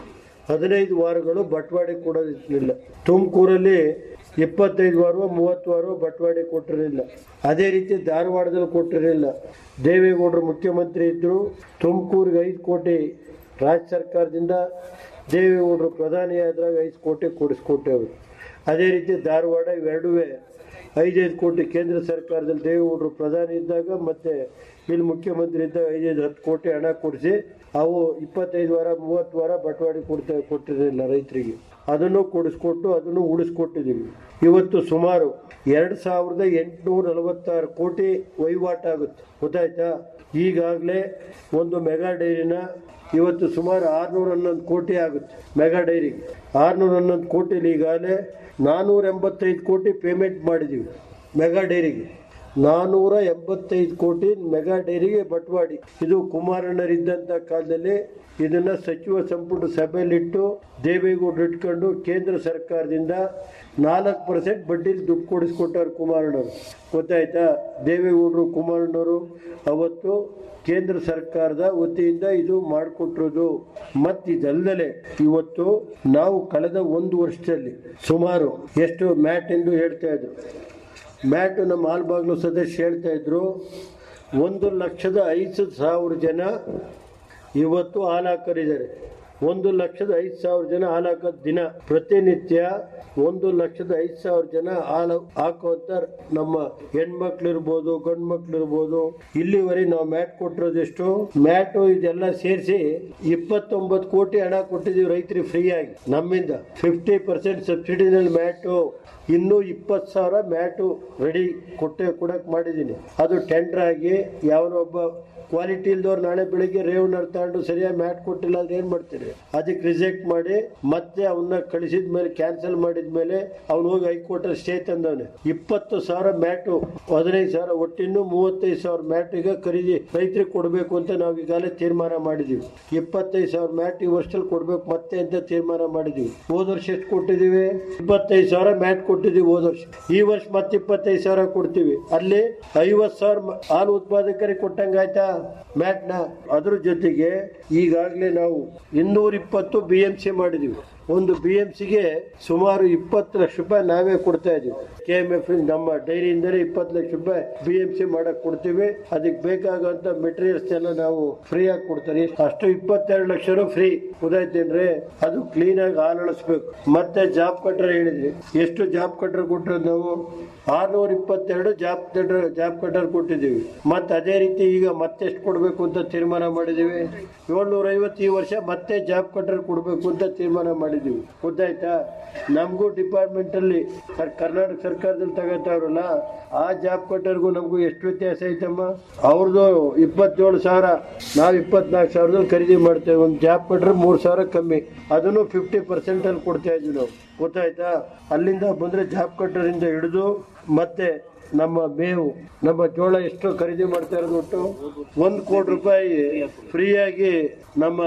ಹದಿನೈದು ವಾರಗಳು ಬಟ್ವಾಡೆ ಕೊಡೋದಿರಲಿಲ್ಲ ತುಮಕೂರಲ್ಲಿ ಇಪ್ಪತ್ತೈದು ವಾರ ಮೂವತ್ತು ವಾರ ಬಟ್ವಾಡೆ ಕೊಟ್ಟಿರಲಿಲ್ಲ ಅದೇ ರೀತಿ ಧಾರವಾಡದಲ್ಲಿ ಕೊಟ್ಟಿರಲಿಲ್ಲ ದೇವೇಗೌಡರು ಮುಖ್ಯಮಂತ್ರಿ ಇದ್ದರು ತುಮಕೂರಿಗೆ ಐದು ಕೋಟಿ ರಾಜ್ಯ ಸರ್ಕಾರದಿಂದ ದೇವೇಗೌಡರು ಪ್ರಧಾನಿ ಆದಾಗ ಐದು ಕೋಟಿ ಕೊಡಿಸ್ಕೊಟ್ಟೆವು ಅದೇ ರೀತಿ ಧಾರವಾಡ ಇವೆರಡೂ ಐದೈದು ಕೋಟಿ ಕೇಂದ್ರ ಸರ್ಕಾರದಲ್ಲಿ ದೇವೇಗೌಡರು ಪ್ರಧಾನಿ ಇದ್ದಾಗ ಮತ್ತೆ ಇಲ್ಲಿ ಮುಖ್ಯಮಂತ್ರಿ ಇದ್ದಾಗ ಐದೈದು ಹತ್ತು ಕೋಟಿ ಹಣ ಕೊಡಿಸಿ ಅವು ಇಪ್ಪತ್ತೈದು ವಾರ ಮೂವತ್ತು ವಾರ ಬಟವಾಡೆ ಕೊಡ್ತಾ ಕೊಟ್ಟಿರಲಿಲ್ಲ ರೈತರಿಗೆ ಅದನ್ನು ಕೊಡಿಸ್ಕೊಟ್ಟು ಅದನ್ನು ಉಳಿಸ್ಕೊಟ್ಟಿದ್ದೀವಿ ಇವತ್ತು ಸುಮಾರು ಎರಡು ಸಾವಿರದ ಎಂಟುನೂರ ನಲವತ್ತಾರು ಕೋಟಿ ವಹಿವಾಟಾಗುತ್ತೆ ಗೊತ್ತಾಯ್ತಾ ಈಗಾಗಲೇ ಒಂದು ಮೆಗಾ ಡೈರಿನ ಇವತ್ತು ಸುಮಾರು ಆರ್ನೂರ ಹನ್ನೊಂದು ಕೋಟಿ ಆಗುತ್ತೆ ಮೆಗಾ ಡೈರಿಗೆ ಆರ್ನೂರ ಹನ್ನೊಂದು ಕೋಟಿಲಿ ಈಗಾಗಲೇ ನಾನ್ನೂರ ಎಂಬತ್ತೈದು ಕೋಟಿ ಪೇಮೆಂಟ್ ಮಾಡಿದ್ದೀವಿ ಮೆಗಾ ಡೈರಿಗೆ ನಾನ್ನೂರ ಎಂಬತ್ತೈದು ಕೋಟಿ ಮೆಗಾ ಡೈರಿಗೆ ಬಟ್ವಾಡಿ ಇದು ಕುಮಾರಣ್ಣರಿದ್ದಂಥ ಕಾಲದಲ್ಲಿ ಇದನ್ನ ಸಚಿವ ಸಂಪುಟ ಸಭೆಯಲ್ಲಿಟ್ಟು ದೇವೇಗೌಡರು ಇಟ್ಕೊಂಡು ಕೇಂದ್ರ ಸರ್ಕಾರದಿಂದ ನಾಲ್ಕು ಪರ್ಸೆಂಟ್ ಬಡ್ಡಿಲಿ ದುಡ್ಡು ಕೊಡಿಸ್ಕೊಟ್ಟಾರೆ ಕುಮಾರಣ್ಣವರು ಗೊತ್ತಾಯ್ತಾ ದೇವೇಗೌಡರು ಕುಮಾರಣ್ಣವರು ಅವತ್ತು ಕೇಂದ್ರ ಸರ್ಕಾರದ ವತಿಯಿಂದ ಇದು ಮಾಡಿಕೊಟ್ಟಿರೋದು ಮತ್ತು ಇದಲ್ಲದೆ ಇವತ್ತು ನಾವು ಕಳೆದ ಒಂದು ವರ್ಷದಲ್ಲಿ ಸುಮಾರು ಎಷ್ಟು ಮ್ಯಾಟ್ ಎಂದು ಹೇಳ್ತಾ ಇದ್ರು ಮ್ಯಾಟ್ ನಮ್ಮ ಆಲ್ಬಾಗ್ಲು ಸದಸ್ಯ ಹೇಳ್ತಾ ಇದ್ರು ಒಂದು ಲಕ್ಷದ ಐದು ಸಾವಿರ ಜನ ಇವತ್ತು ಹಾಲು ಹಾಕರಿದ್ದಾರೆ ಒಂದು ಲಕ್ಷದ ಐದು ಸಾವಿರ ಜನ ಹಾಲು ಹಾಕೋದ್ ದಿನ ಪ್ರತಿನಿತ್ಯ ಒಂದು ಲಕ್ಷದ ಐದು ಸಾವಿರ ಜನ ಹಾಲು ಹಾಕುವಂತ ನಮ್ಮ ಹೆಣ್ಮಕ್ಳು ಇರ್ಬೋದು ಗಂಡು ಮಕ್ಳು ಇರ್ಬೋದು ಇಲ್ಲಿವರೆಗೆ ನಾವು ಮ್ಯಾಟ್ ಕೊಟ್ಟಿರೋದೆಷ್ಟು ಮ್ಯಾಟ್ ಇದೆಲ್ಲ ಸೇರಿಸಿ ಇಪ್ಪತ್ತೊಂಬತ್ತು ಕೋಟಿ ಹಣ ಕೊಟ್ಟಿದ್ದೀವಿ ರೈತರಿಗೆ ಫ್ರೀ ಆಗಿ ನಮ್ಮಿಂದ ಫಿಫ್ಟಿ ಪರ್ಸೆಂಟ್ ಸಬ್ಸಿಡಿನಲ್ಲಿ ಮ್ಯಾಟು ಇನ್ನೂ ಇಪ್ಪತ್ತು ಸಾವಿರ ಮ್ಯಾಟು ರೆಡಿ ಕೊಟ್ಟೆ ಕೊಡಕ್ ಮಾಡಿದ್ದೀನಿ ಅದು ಟೆಂಡರ್ ಆಗಿ ಯಾವನೊಬ್ಬ ಕ್ವಾಲಿಟಿ ಇಲ್ದವ್ರು ನಾಳೆ ಬೆಳಿಗ್ಗೆ ರೇವಣ್ಣ ತಗೊಂಡು ಸರಿಯಾಗಿ ಮ್ಯಾಟ್ ಕೊಟ್ಟಿಲ್ಲ ಅಂದ್ರೆ ಏನ್ ಮಾಡ್ತೀರಿ ಅದಕ್ಕೆ ರಿಜೆಕ್ಟ್ ಮಾಡಿ ಮತ್ತೆ ಅವನ್ನ ಕಳಿಸಿದ ಮೇಲೆ ಕ್ಯಾನ್ಸಲ್ ಮಾಡಿದ ಮೇಲೆ ಅವ್ನು ಹೋಗಿ ಹೈಕೋರ್ಟ್ ಸ್ಟೇ ತಂದವನೆ ಇಪ್ಪತ್ತು ಸಾವಿರ ಮ್ಯಾಟು ಹದಿನೈದು ಸಾವಿರ ಒಟ್ಟಿನ್ನು ಮೂವತ್ತೈದು ಸಾವಿರ ಮ್ಯಾಟ್ ಈಗ ಖರೀದಿ ರೈತರಿಗೆ ಕೊಡಬೇಕು ಅಂತ ನಾವು ಈಗಾಗಲೇ ತೀರ್ಮಾನ ಮಾಡಿದೀವಿ ಇಪ್ಪತ್ತೈದು ಸಾವಿರ ಮ್ಯಾಟ್ ಈ ವರ್ಷದಲ್ಲಿ ಕೊಡ್ಬೇಕು ಮತ್ತೆ ಅಂತ ತೀರ್ಮಾನ ಮಾಡಿದೀವಿ ಹೋದ ವರ್ಷ ಎಷ್ಟು ಕೊಟ್ಟಿದೀವಿ ಇಪ್ಪತ್ತೈದು ಸಾವಿರ ಮ್ಯಾಟ್ ಕೊಟ್ಟಿದೀವಿ ಹೋದ ವರ್ಷ ಈ ವರ್ಷ ಮತ್ತೆ ಇಪ್ಪತ್ತೈದು ಸಾವಿರ ಕೊಡ್ತೀವಿ ಅಲ್ಲಿ ಐವತ್ತು ಸಾವಿರ ಮ- ಹಾಲು ಉತ್ಪಾದಕರಿಗೆ ಕೊಟ್ಟಂಗಾಯ್ತಾ ಮ್ಯಾಟ್ ನ ಅದ್ರ ಜೊತೆಗೆ ಈಗಾಗಲೇ ನಾವು ಇನ್ನೂರ ಇಪ್ಪತ್ತು ಬಿ ಎಂ ಸಿ ಮಾಡಿದೀವಿ ಒಂದು ಬಿ ಎಂ ಸಿಗೆ ಸುಮಾರು ಇಪ್ಪತ್ತು ಲಕ್ಷ ರೂಪಾಯಿ ನಾವೇ ಕೊಡ್ತಾ ಇದೀವಿ ಕೆ ಎಂ ಎಫ್ ನಮ್ಮ ಡೈರಿಯಿಂದಲೇ ಇಪ್ಪತ್ತು ಲಕ್ಷ ರೂಪಾಯಿ ಬಿ ಎಂ ಸಿ ಮಾಡಕ್ ಕೊಡ್ತೀವಿ ಅದಕ್ಕೆ ಬೇಕಾಗುವಂತ ಮೆಟೀರಿಯಲ್ಸ್ ಎಲ್ಲ ನಾವು ಫ್ರೀ ಆಗಿ ಕೊಡ್ತಾರೆ ಅಷ್ಟು ಇಪ್ಪತ್ತೆರಡು ಲಕ್ಷನೂ ಫ್ರೀ ಉದಾಯ್ತೇನ್ರಿ ಅದು ಕ್ಲೀನ್ ಆಗಿ ಹಾಲಳಿಸ್ಬೇಕು ಮತ್ತೆ ಜಾಬ್ ಕಟ್ರೆ ಹೇಳಿದ್ವಿ ಎಷ್ಟು ಜಾಬ್ ಕಟ್ರೆ ಕೊಟ್ಟಿರೋದು ನಾವು ಆರ್ನೂರ ಇಪ್ಪತ್ತೆರಡು ಜಾಬ್ ಕಟ್ರ್ ಜಾಬ್ ಕಟ್ಟರ್ ಕೊಟ್ಟಿದ್ದೀವಿ ಮತ್ತೆ ಅದೇ ರೀತಿ ಈಗ ಮತ್ತೆ ಎಷ್ಟು ಕೊಡಬೇಕು ಅಂತ ತೀರ್ಮಾನ ಮಾಡಿದ್ದೀವಿ ಏಳ್ನೂರ ಐವತ್ತು ಈ ವರ್ಷ ಮತ್ತೆ ಜಾಬ್ ಕಟ್ಟರ್ ಕೊಡಬೇಕು ಅಂತ ತೀರ್ಮಾನ ಮಾಡಿದ್ದೀವಿ ಗೊತ್ತಾಯ್ತಾ ನಮಗೂ ಡಿಪಾರ್ಟ್ಮೆಂಟ್ ಅಲ್ಲಿ ಸರ್- ಕರ್ನಾಟಕ ಸರ್ಕಾರದಲ್ಲಿ ತಗೋತಾವ್ರಲ್ಲ ಆ ಜಾಬ್ ಕಟ್ಟರ್ಗೂ ನಮಗೂ ಎಷ್ಟು ವ್ಯತ್ಯಾಸ ಐತಮ್ಮ ಅವ್ರದ್ದು ಇಪ್ಪತ್ತೇಳು ಸಾವಿರ ನಾವು ಇಪ್ಪತ್ನಾಲ್ಕು ಸಾವಿರದಲ್ಲಿ ಖರೀದಿ ಮಾಡ್ತೇವೆ ಒಂದು ಜಾಬ್ ಕಟ್ರೆ ಮೂರು ಸಾವಿರ ಕಮ್ಮಿ ಅದನ್ನು ಫಿಫ್ಟಿ ಪರ್ಸೆಂಟ್ ಅಲ್ಲಿ ಕೊಡ್ತಾ ಇದ್ವಿ ನಾವು ಗೊತ್ತಾಯ್ತಾ ಅಲ್ಲಿಂದ ಬಂದ್ರೆ ಜಾಬ್ ಕಟ್ಟರಿಂದ ಹಿಡಿದು ಮತ್ತೆ ನಮ್ಮ ಮೇವು ನಮ್ಮ ಜೋಳ ಎಷ್ಟು ಖರೀದಿ ಮಾಡ್ತಾ ಇರೋದು ಒಟ್ಟು ಒಂದು ಕೋಟಿ ರೂಪಾಯಿ ಫ್ರೀಯಾಗಿ ನಮ್ಮ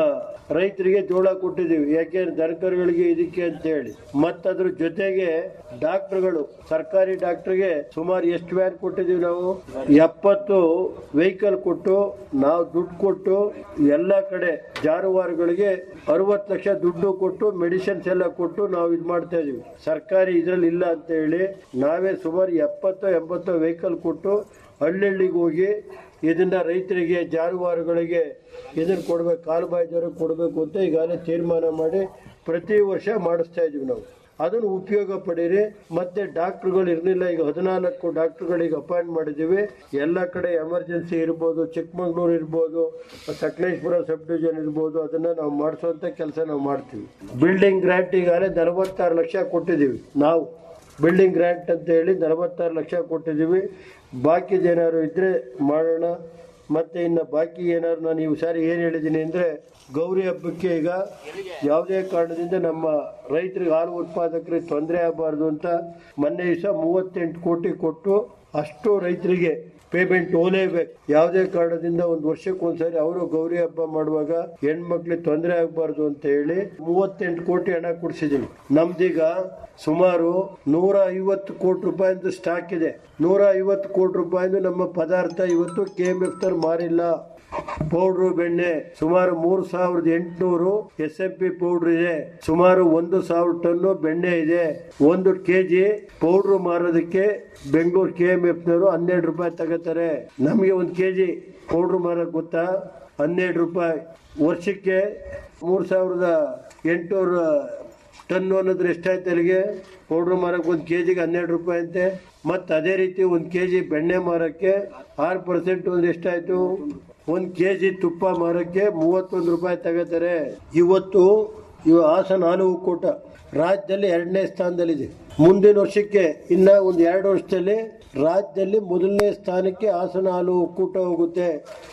ರೈತರಿಗೆ ಜೋಳ ಕೊಟ್ಟಿದ್ದೀವಿ ಯಾಕೆಂದ್ರೆ ದನಕರುಗಳಿಗೆ ಇದಕ್ಕೆ ಅಂತ ಹೇಳಿ ಮತ್ತದ್ರ ಜೊತೆಗೆ ಡಾಕ್ಟರ್ಗಳು ಸರ್ಕಾರಿ ಡಾಕ್ಟರ್ಗೆ ಸುಮಾರು ಎಷ್ಟು ವ್ಯಾನ್ ಕೊಟ್ಟಿದ್ದೀವಿ ನಾವು ಎಪ್ಪತ್ತು ವೆಹಿಕಲ್ ಕೊಟ್ಟು ನಾವು ದುಡ್ಡು ಕೊಟ್ಟು ಎಲ್ಲ ಕಡೆ ಜಾನುವಾರುಗಳಿಗೆ ಅರವತ್ತು ಲಕ್ಷ ದುಡ್ಡು ಕೊಟ್ಟು ಮೆಡಿಸಿನ್ಸ್ ಎಲ್ಲ ಕೊಟ್ಟು ನಾವು ಇದು ಮಾಡ್ತಾ ಇದೀವಿ ಸರ್ಕಾರಿ ಇದ್ರಲ್ಲಿ ಇಲ್ಲ ಅಂತ ಹೇಳಿ ನಾವೇ ಸುಮಾರು ಎಪ್ಪತ್ತು ಎಂಬತ್ತು ವೆಹಿಕಲ್ ಕೊಟ್ಟು ಹಳ್ಳಿಗೆ ಹೋಗಿ ಇದನ್ನ ರೈತರಿಗೆ ಜಾನುವಾರುಗಳಿಗೆ ಇದನ್ನ ಕೊಡ್ಬೇಕು ಕಾಲುಬಾಯಿ ಜ್ವರ ಕೊಡಬೇಕು ಅಂತ ಈಗಾಗಲೇ ತೀರ್ಮಾನ ಮಾಡಿ ಪ್ರತಿ ವರ್ಷ ಮಾಡಿಸ್ತಾ ಇದೀವಿ ನಾವು ಅದನ್ನು ಉಪಯೋಗ ಪಡೀರಿ ಮತ್ತೆ ಡಾಕ್ಟರ್ಗಳು ಇರಲಿಲ್ಲ ಈಗ ಹದಿನಾಲ್ಕು ಡಾಕ್ಟರ್ಗಳಿಗೆ ಅಪಾಯಿಂಟ್ ಮಾಡಿದ್ದೀವಿ ಎಲ್ಲ ಕಡೆ ಎಮರ್ಜೆನ್ಸಿ ಇರ್ಬೋದು ಚಿಕ್ಕಮಂಗ್ಳೂರು ಇರ್ಬೋದು ಸಕಲೇಶ್ಪುರ ಸಬ್ ಡಿವಿಷನ್ ಇರ್ಬೋದು ಅದನ್ನ ನಾವು ಮಾಡಿಸುವಂತ ಕೆಲಸ ನಾವು ಮಾಡ್ತೀವಿ ಬಿಲ್ಡಿಂಗ್ ಗ್ರಾಂಟ್ ಈಗಾಗಲೇ ನಲವತ್ತಾರು ಲಕ್ಷ ಕೊಟ್ಟಿದ್ದೀವಿ ನಾವು ಬಿಲ್ಡಿಂಗ್ ಗ್ರಾಂಟ್ ಅಂತ ಹೇಳಿ ನಲವತ್ತಾರು ಲಕ್ಷ ಕೊಟ್ಟಿದ್ದೀವಿ ಬಾಕಿದೇನಾದ್ರು ಇದ್ರೆ ಮಾಡೋಣ ಮತ್ತೆ ಇನ್ನು ಬಾಕಿ ಏನಾದ್ರು ನಾನು ಈ ಸಾರಿ ಏನು ಹೇಳಿದ್ದೀನಿ ಅಂದರೆ ಗೌರಿ ಹಬ್ಬಕ್ಕೆ ಈಗ ಯಾವುದೇ ಕಾರಣದಿಂದ ನಮ್ಮ ರೈತರಿಗೆ ಹಾಲು ಉತ್ಪಾದಕರಿಗೆ ತೊಂದರೆ ಆಗಬಾರ್ದು ಅಂತ ಮೊನ್ನೆ ದಿವಸ ಮೂವತ್ತೆಂಟು ಕೋಟಿ ಕೊಟ್ಟು ಅಷ್ಟು ರೈತರಿಗೆ ಪೇಮೆಂಟ್ ಹೋಲೇಬೇಕು ಯಾವುದೇ ಕಾರಣದಿಂದ ಒಂದು ವರ್ಷಕ್ಕೆ ಒಂದ್ಸರಿ ಅವರು ಗೌರಿ ಹಬ್ಬ ಮಾಡುವಾಗ ಹೆಣ್ಮಕ್ಳಿಗೆ ತೊಂದರೆ ಆಗಬಾರ್ದು ಅಂತ ಹೇಳಿ ಮೂವತ್ತೆಂಟು ಕೋಟಿ ಹಣ ಕೊಡಿಸಿದೀವಿ ನಮ್ದೀಗ ಸುಮಾರು ನೂರ ಐವತ್ತು ಕೋಟಿ ರೂಪಾಯಿಂದು ಸ್ಟಾಕ್ ಇದೆ ನೂರ ಐವತ್ತು ಕೋಟಿ ರೂಪಾಯಿಂದು ನಮ್ಮ ಪದಾರ್ಥ ಇವತ್ತು ಕೆ ಎಂ ಎಫ್ ಮಾರಿಲ್ಲ ಪೌಡ್ರು ಬೆಣ್ಣೆ ಸುಮಾರು ಮೂರು ಸಾವಿರದ ಎಂಟುನೂರು ಎಸ್ ಎಂ ಪಿ ಪೌಡ್ರ್ ಇದೆ ಸುಮಾರು ಒಂದು ಸಾವಿರ ಟನ್ನು ಬೆಣ್ಣೆ ಇದೆ ಒಂದು ಕೆಜಿ ಪೌಡ್ರು ಮಾರೋದಕ್ಕೆ ಬೆಂಗಳೂರು ಕೆ ಎಂ ಎಫ್ ನವರು ಹನ್ನೆರಡು ರೂಪಾಯಿ ತಗೋತಾರೆ ನಮಗೆ ಒಂದು ಕೆಜಿ ಪೌಡ್ರು ಮಾರಕ್ ಗೊತ್ತಾ ಹನ್ನೆರಡು ರೂಪಾಯಿ ವರ್ಷಕ್ಕೆ ಮೂರು ಸಾವಿರದ ಎಂಟುನೂರ ಟನ್ನು ಅನ್ನೋದ್ರೆ ಎಷ್ಟಾಯ್ತು ಅಲ್ಲಿಗೆ ಪೌಡ್ರ್ ಮಾರಕ್ಕೆ ಒಂದು ಕೆ ಜಿಗೆ ಹನ್ನೆರಡು ರೂಪಾಯಿ ಅಂತೆ ಮತ್ತು ಅದೇ ರೀತಿ ಒಂದು ಕೆ ಜಿ ಬೆಣ್ಣೆ ಮಾರಕ್ಕೆ ಆರು ಪರ್ಸೆಂಟ್ ಒಂದು ಎಷ್ಟಾಯ್ತು ಒಂದು ಕೆ ಜಿ ತುಪ್ಪ ಮಾರಕ್ಕೆ ಮೂವತ್ತೊಂದು ರೂಪಾಯಿ ತಗೋತಾರೆ ಇವತ್ತು ಇವ ಹಾಸನ ಹಾಲು ಒಕ್ಕೂಟ ರಾಜ್ಯದಲ್ಲಿ ಎರಡನೇ ಸ್ಥಾನದಲ್ಲಿದೆ ಮುಂದಿನ ವರ್ಷಕ್ಕೆ ಇನ್ನ ಒಂದು ಎರಡು ವರ್ಷದಲ್ಲಿ ರಾಜ್ಯದಲ್ಲಿ ಮೊದಲನೇ ಸ್ಥಾನಕ್ಕೆ ಹಾಸನ ಹಾಲು ಒಕ್ಕೂಟ ಹೋಗುತ್ತೆ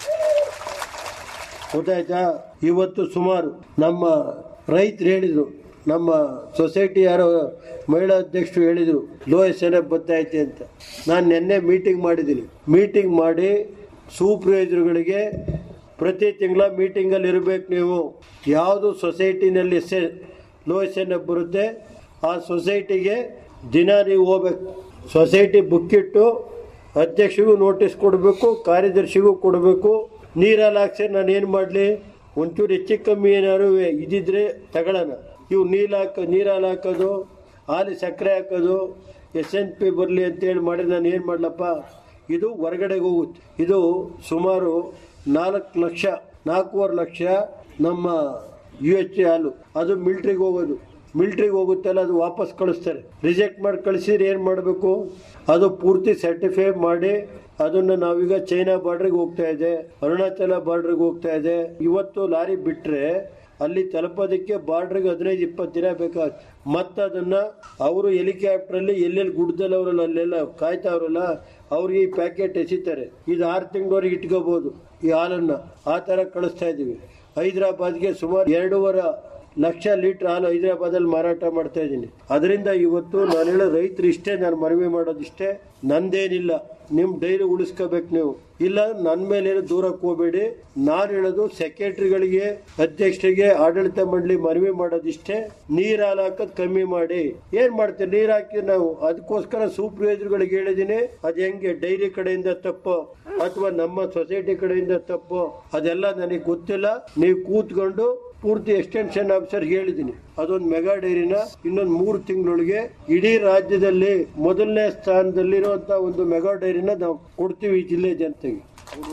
ಗೊತ್ತಾಯ್ತಾ ಇವತ್ತು ಸುಮಾರು ನಮ್ಮ ರೈತರು ಹೇಳಿದ್ರು ನಮ್ಮ ಸೊಸೈಟಿ ಯಾರೋ ಮಹಿಳಾ ಅಧ್ಯಕ್ಷರು ಹೇಳಿದ್ರು ಲೋ ಎಸ್ ಎನ್ ಎಫ್ ಬತ್ತೈತೆ ಅಂತ ನಾನು ನಿನ್ನೆ ಮೀಟಿಂಗ್ ಮಾಡಿದ್ದೀನಿ ಮೀಟಿಂಗ್ ಮಾಡಿ ಸೂಪರ್ವೈಸರ್ಗಳಿಗೆ ಪ್ರತಿ ತಿಂಗಳ ಮೀಟಿಂಗಲ್ಲಿ ಇರಬೇಕು ನೀವು ಯಾವುದು ಸೊಸೈಟಿನಲ್ಲಿ S low S N F ಬರುತ್ತೆ ಆ ಸೊಸೈಟಿಗೆ ದಿನ ನೀವು ಹೋಗ್ಬೇಕು ಸೊಸೈಟಿ ಬುಕ್ ಇಟ್ಟು ಅಧ್ಯಕ್ಷರಿಗೂ ನೋಟಿಸ್ ಕೊಡಬೇಕು ಕಾರ್ಯದರ್ಶಿಗೂ ಕೊಡಬೇಕು ನೀರಲ್ಲಿ ಹಾಕ್ಸಿ ನಾನು ಏನು ಮಾಡಲಿ ಒಂಚೂರು ಹೆಚ್ಚು ಕಮ್ಮಿ ಏನಾದ್ರು ಇದಿದ್ರೆ ತಗೊಳ್ಳೋಣ ಇವು ನೀರು ಹಾಕ ನೀರಲ್ಲಿ ಹಾಕೋದು ಹಾಲಿ ಸಕ್ಕರೆ ಹಾಕೋದು ಎಸ್ ಎನ್ ಪಿ ಬರಲಿ ಅಂತೇಳಿ ಮಾಡಿ ನಾನು ಏನು ಮಾಡಲಪ್ಪ ಇದು ಹೊರಗಡೆಗೆ ಹೋಗುತ್ತೆ ಇದು ಸುಮಾರು ನಾಲ್ಕು ಲಕ್ಷ ನಾಲ್ಕೂವರೆ ಲಕ್ಷ ನಮ್ಮ ಯು ಎಚ್ ಎ ಹಾಲು ಅದು ಮಿಲ್ಟ್ರಿಗೆ ಹೋಗೋದು ಮಿಲ್ಟ್ರಿಗೆ ಹೋಗುತ್ತಲ್ಲ ಅದು ವಾಪಸ್ ಕಳಿಸ್ತಾರೆ ರಿಜೆಕ್ಟ್ ಮಾಡಿ ಕಳಿಸಿದ್ರೆ ಏನು ಮಾಡಬೇಕು ಅದು ಪೂರ್ತಿ ಸರ್ಟಿಫೈ ಮಾಡಿ ಅದನ್ನು ನಾವೀಗ ಚೈನಾ ಬಾರ್ಡ್ರಿಗೆ ಹೋಗ್ತಾ ಇದೆ ಅರುಣಾಚಲ ಬಾರ್ಡ್ರಿಗೆ ಹೋಗ್ತಾ ಇದೆ ಇವತ್ತು ಲಾರಿ ಬಿಟ್ಟರೆ ಅಲ್ಲಿ ತಲುಪೋದಕ್ಕೆ ಬಾರ್ಡ್ರಿಗೆ ಹದಿನೈದು ಇಪ್ಪತ್ತು ದಿನ ಬೇಕಾಗುತ್ತೆ ಮತ್ತೆ ಅದನ್ನ ಅವರು ಹೆಲಿಕಾಪ್ಟ್ರಲ್ಲಿ ಎಲ್ಲೆಲ್ಲಿ ಗುಡ್ಡದಲ್ಲಿ ಅವರಲ್ಲ ಅಲ್ಲೆಲ್ಲ ಕಾಯ್ತಾವ್ರಲ್ಲ ಅವ್ರಿಗೆ ಈ ಪ್ಯಾಕೆಟ್ ಎಸಿತಾರೆ ಇದು ಆರು ತಿಂಗಳವರೆಗೆ ಇಟ್ಕೋಬಹುದು ಈ ಹಾಲನ್ನ ಆ ಥರ ಕಳಿಸ್ತಾ ಇದ್ದೀವಿ ಹೈದರಾಬಾದ್ಗೆ ಸುಮಾರು ಎರಡೂವರೆ ಲಕ್ಷ ಲೀಟರ್ ಹಾಲು ಹೈದರಾಬಾದಲ್ಲಿ ಮಾರಾಟ ಮಾಡ್ತಾ ಇದ್ದೀನಿ ಅದರಿಂದ ಇವತ್ತು ನಾನು ಹೇಳೋ ರೈತರು ಇಷ್ಟೇ ನಾನು ಮನವಿ ಮಾಡೋದಿಷ್ಟೇ ನಂದೇನಿಲ್ಲ ನಿಮ್ ಡೈರಿ ಉಳಿಸ್ಕೋಬೇಕು ನೀವು ಇಲ್ಲ ನನ್ನ ಮೇಲೆ ದೂರಕ್ಕೆ ಹೋಗಬೇಡಿ ನಾನು ಹೇಳೋದು ಸೆಕ್ರೆಟರಿಗಳಿಗೆ ಅಧ್ಯಕ್ಷರಿಗೆ ಆಡಳಿತ ಮಂಡಳಿ ಮನವಿ ಮಾಡೋದಿಷ್ಟೇ ನೀರ್ ಹಾಲು ಹಾಕೋದ್ ಕಮ್ಮಿ ಮಾಡಿ ಏನ್ ಮಾಡ್ತೀರಿ ನೀರ್ ಹಾಕಿ ನಾವು ಅದಕ್ಕೋಸ್ಕರ ಸೂಪರ್ವೈಸರ್ಗಳಿಗೆ ಹೇಳಿದೀನಿ ಅದ್ ಹೆಂಗೆ ಡೈರಿ ಕಡೆಯಿಂದ ತಪ್ಪು ಅಥವಾ ನಮ್ಮ ಸೊಸೈಟಿ ಕಡೆಯಿಂದ ತಪ್ಪು ಅದೆಲ್ಲ ನನಗೆ ಗೊತ್ತಿಲ್ಲ ನೀವು ಕೂತ್ಕೊಂಡು ಪೂರ್ತಿ ಎಕ್ಸ್ಟೆನ್ಷನ್ ಆಫೀಸರ್ ಹೇಳಿದ್ದೀನಿ ಅದೊಂದು ಮೆಗಾ ಡೈರಿನ ಇನ್ನೊಂದು ಮೂರು ತಿಂಗಳೊಳಗೆ ಇಡೀ ರಾಜ್ಯದಲ್ಲಿ ಮೊದಲನೇ ಸ್ಥಾನದಲ್ಲಿರುವಂತ ಒಂದು ಮೆಗಾ ಡೈರಿನ ನಾವು ಕೊಡ್ತೀವಿ ಈ ಜಿಲ್ಲೆ ಜನತೆಗೆ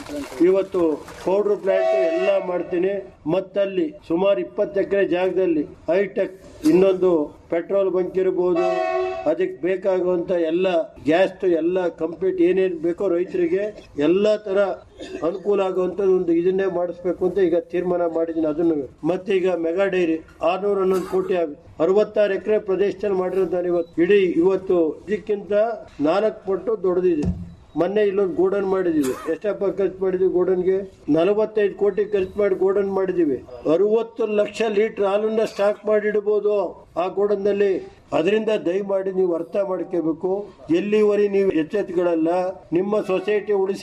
ಇವತ್ತು ಪೌಡರ್ ಪ್ಲಾಂಟ್ ಎಲ್ಲ ಮಾಡ್ತೀನಿ ಮತ್ತಲ್ಲಿ ಸುಮಾರು ಇಪ್ಪತ್ತು ಎಕರೆ ಜಾಗದಲ್ಲಿ ಹೈಟೆಕ್ ಇನ್ನೊಂದು ಪೆಟ್ರೋಲ್ ಬಂಕ್ ಇರಬಹುದು ಅದಕ್ಕೆ ಬೇಕಾಗುವಂತ ಎಲ್ಲ ಗ್ಯಾಸ್ ಎಲ್ಲ ಕಂಪ್ಲೀಟ್ ಏನೇನು ಬೇಕೋ ರೈತರಿಗೆ ಎಲ್ಲ ತರ ಅನುಕೂಲ ಆಗುವಂತದ್ದು ಒಂದು ಇದನ್ನೇ ಮಾಡಿಸ್ಬೇಕು ಅಂತ ಈಗ ತೀರ್ಮಾನ ಮಾಡಿದ್ದೀನಿ ಅದನ್ನು ಮತ್ತೆ ಈಗ ಮೆಗಾ ಡೈರಿ ಆರ್ನೂರ ಹನ್ನೊಂದು ಕೋಟಿ ಆಗುತ್ತೆ ಅರವತ್ತಾರು ಎಕರೆ ಪ್ರದೇಶದಲ್ಲಿ ಮಾಡಿರೋದು ನಾನು ಇವತ್ತು ಇಡೀ ಇವತ್ತು ಇದಕ್ಕಿಂತ ನಾಲ್ಕು ಪಟ್ಟು ದೊಡ್ಡದಿದೆ ಮೊನ್ನೆ ಇಲ್ಲೊಂದು ಗೋಡನ್ ಮಾಡಿದೀವಿ ಎಷ್ಟಪ್ಪ ಖರ್ಚು ಮಾಡಿದ್ವಿ ಗೋಡನ್ಗೆ ನಲವತ್ತೈದು ಕೋಟಿ ಖರ್ಚು ಮಾಡಿ ಗೋಡನ್ ಮಾಡಿದೀವಿ ಅರವತ್ತು ಲಕ್ಷ ಲೀಟರ್ ಹಾಲನ್ನ ಸ್ಟಾಕ್ ಮಾಡಿಡಬಹುದು ಆ ಗೋಡನ್ನಲ್ಲಿ ಅದರಿಂದ ದಯಮಾಡಿ ನೀವು ಅರ್ಥ ಮಾಡ್ಕೋಬೇಕು ಎಲ್ಲಿವರೆ ನೀವು ಎಚ್ಚೆತ್ತುಗಳಲ್ಲ ನಿಮ್ಮ ಸೊಸೈಟಿ ಉಳಿಸಿ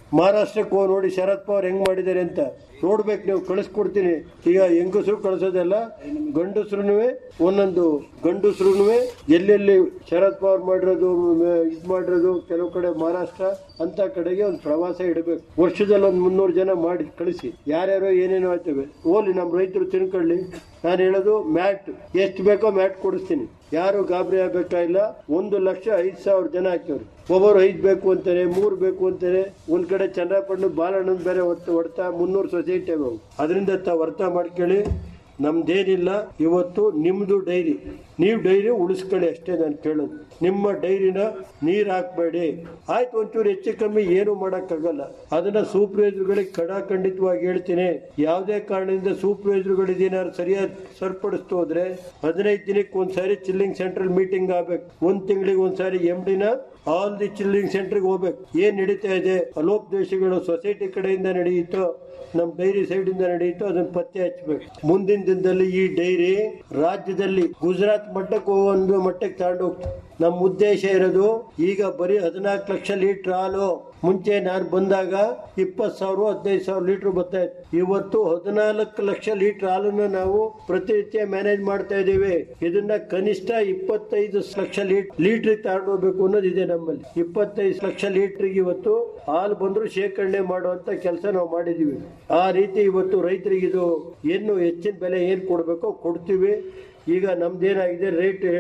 ಮಹಾರಾಷ್ಟ್ರಕ್ಕೆ ಹೋಗಿ ನೋಡಿ ಶರದ್ ಪವಾರ್ ಹೆಂಗ್ ಮಾಡಿದ್ದಾರೆ ಅಂತ ನೋಡ್ಬೇಕು ನೀವು ಕಳಿಸ್ಕೊಡ್ತೀನಿ ಈಗ ಹೆಂಗಸರು ಕಳಿಸೋದೆಲ್ಲ ಗಂಡಸ್ರು ಒಂದೊಂದು ಗಂಡಸ್ರು ಎಲ್ಲೆಲ್ಲಿ ಶರದ್ ಪವಾರ್ ಮಾಡಿರೋದು ಇದು ಮಾಡಿರೋದು ಕೆಲವು ಕಡೆ ಮಹಾರಾಷ್ಟ್ರ ಅಂತ ಕಡೆಗೆ ಒಂದು ಪ್ರವಾಸ ಇಡಬೇಕು ವರ್ಷದಲ್ಲಿ ಒಂದು ಮುನ್ನೂರು ಜನ ಮಾಡಿ ಕಳಿಸಿ ಯಾರ್ಯಾರೋ ಏನೇನೋ ಆಯ್ತವೆ ಓಲಿ ನಮ್ಮ ರೈತರು ತಿನ್ಕೊಳ್ಳಿ ನಾನು ಹೇಳೋದು ಮ್ಯಾಟ್ ಎಷ್ಟು ಬೇಕೋ ಮ್ಯಾಟ್ ಕೊಡಿಸ್ತೀನಿ ಯಾರು ಗಾಬರಿ ಆಗ್ಬೇಕಾಗಿಲ್ಲ ಒಂದು ಲಕ್ಷ ಐದು ಸಾವಿರ ಜನ ಹಾಕ್ಯವ್ರು ಒಬ್ಬರು ಐದು ಬೇಕು ಅಂತಾರೆ ಮೂರು ಬೇಕು ಅಂತಾರೆ ಒಂದ್ ಕಡೆ ಚಂದ್ರಪಟ್ಟಣ ಬಾಲಣ್ಣನ ಬೇರೆ ಹೊತ್ತು ಹೊಡ್ತಾ ಮುನ್ನೂರು ಸೊಸೈಟಿ ಅವು ಅದರಿಂದ ತಾವು ಅರ್ಥ ಮಾಡ್ಕೊಳ್ಳಿ ನಮ್ದೇನಿಲ್ಲ ಇವತ್ತು ನಿಮ್ದು ಡೈರಿ ನೀವು ಡೈರಿ ಉಳಿಸ್ಕೊಳ್ಳಿ ಅಷ್ಟೇ ನಾನು ಕೇಳೋದು ನಿಮ್ಮ ಡೈರಿನ ನೀರ್ ಹಾಕ್ಬೇಡಿ ಆಯ್ತು ಒಂಚೂರು ಹೆಚ್ಚು ಕಮ್ಮಿ ಏನು ಮಾಡಕ್ಕಾಗಲ್ಲ ಅದನ್ನ ಸೂಪರ್ವೈಸರ್ಗಳಿಗೆ ಕಡಾಖಂಡಿತವಾಗಿ ಹೇಳ್ತೀನಿ ಯಾವುದೇ ಕಾರಣದಿಂದ ಸೂಪರ್ವೈಸರ್ಗಳು ಇದೇನಾದ್ರು ಸರಿಯಾಗಿ ಸರಿಪಡಿಸ್ತು ಹೋದ್ರೆ ಹದಿನೈದು ದಿನಕ್ಕೆ ಒಂದ್ಸಾರಿ ಚಿಲ್ಲಿಂಗ್ ಸೆಂಟ್ರಲ್ ಮೀಟಿಂಗ್ ಆಗ್ಬೇಕು ಒಂದ್ ತಿಂಗಳಿಗೆ ಒಂದ್ಸಾರಿ ಎಂ ಡಿನ ಆಲ್ ದಿ ಚಿಲ್ಲಿಂಗ್ ಸೆಂಟರ್ಗೆ ಹೋಗ್ಬೇಕು ಏನ್ ನಡೀತಾ ಇದೆ ಅಲೋಪದೇಶಗಳು ಸೊಸೈಟಿ ಕಡೆಯಿಂದ ನಡೆಯಿತೋ ನಮ್ ಡೈರಿ ಸೈಡ್ ಇಂದ ನಡೆಯಿತು ಅದನ್ನ ಪತ್ತೆ ಹಚ್ಚಬೇಕು ಮುಂದಿನ ದಿನದಲ್ಲಿ ಈ ಡೈರಿ ರಾಜ್ಯದಲ್ಲಿ ಗುಜರಾತ್ ಮಟ್ಟಕ್ಕೆ ಒಂದು ಮಟ್ಟಕ್ಕೆ ತಗೊಂಡು ಹೋಗ್ತದೆ ನಮ್ಮ ಉದ್ದೇಶ ಇರೋದು ಈಗ ಬರೀ ಹದಿನಾಲ್ಕು ಲಕ್ಷ ಲೀಟರ್ ಹಾಲು ಮುಂಚೆ ನಾನು ಬಂದಾಗ ಇಪ್ಪತ್ತು ಸಾವಿರ ಹದಿನೈದು ಸಾವಿರ ಲೀಟರ್ ಬರ್ತಾ ಇತ್ತು ಇವತ್ತು ಹದಿನಾಲ್ಕು ಲಕ್ಷ ಲೀಟರ್ ಹಾಲನ್ನ ನಾವು ಪ್ರತಿನಿತ್ಯ ಮ್ಯಾನೇಜ್ ಮಾಡ್ತಾ ಇದ್ದೀವಿ ಇದನ್ನ ಕನಿಷ್ಠ ಇಪ್ಪತ್ತೈದು ಲಕ್ಷ ಲೀಟರ್ ಲೀಟರ್ ತಗೊಂಡು ಹೋಗ್ಬೇಕು ಅನ್ನೋದಿದೆ ನಮ್ಮಲ್ಲಿ ಇಪ್ಪತ್ತೈದು ಲಕ್ಷ ಲೀಟರ್ ಇವತ್ತು ಹಾಲು ಬಂದ್ರು ಶೇಖರಣೆ ಮಾಡುವಂತ ಕೆಲಸ ನಾವು ಮಾಡಿದೀವಿ ಆ ರೀತಿ ಇವತ್ತು ರೈತರಿಗೆ ಇದು ಏನು ಹೆಚ್ಚಿನ ಬೆಲೆ ಏನ್ ಕೊಡ್ಬೇಕೋ ಕೊಡ್ತೀವಿ ಈಗ ನಮ್ದೇನಾಗಿದೆ ರೇಟ್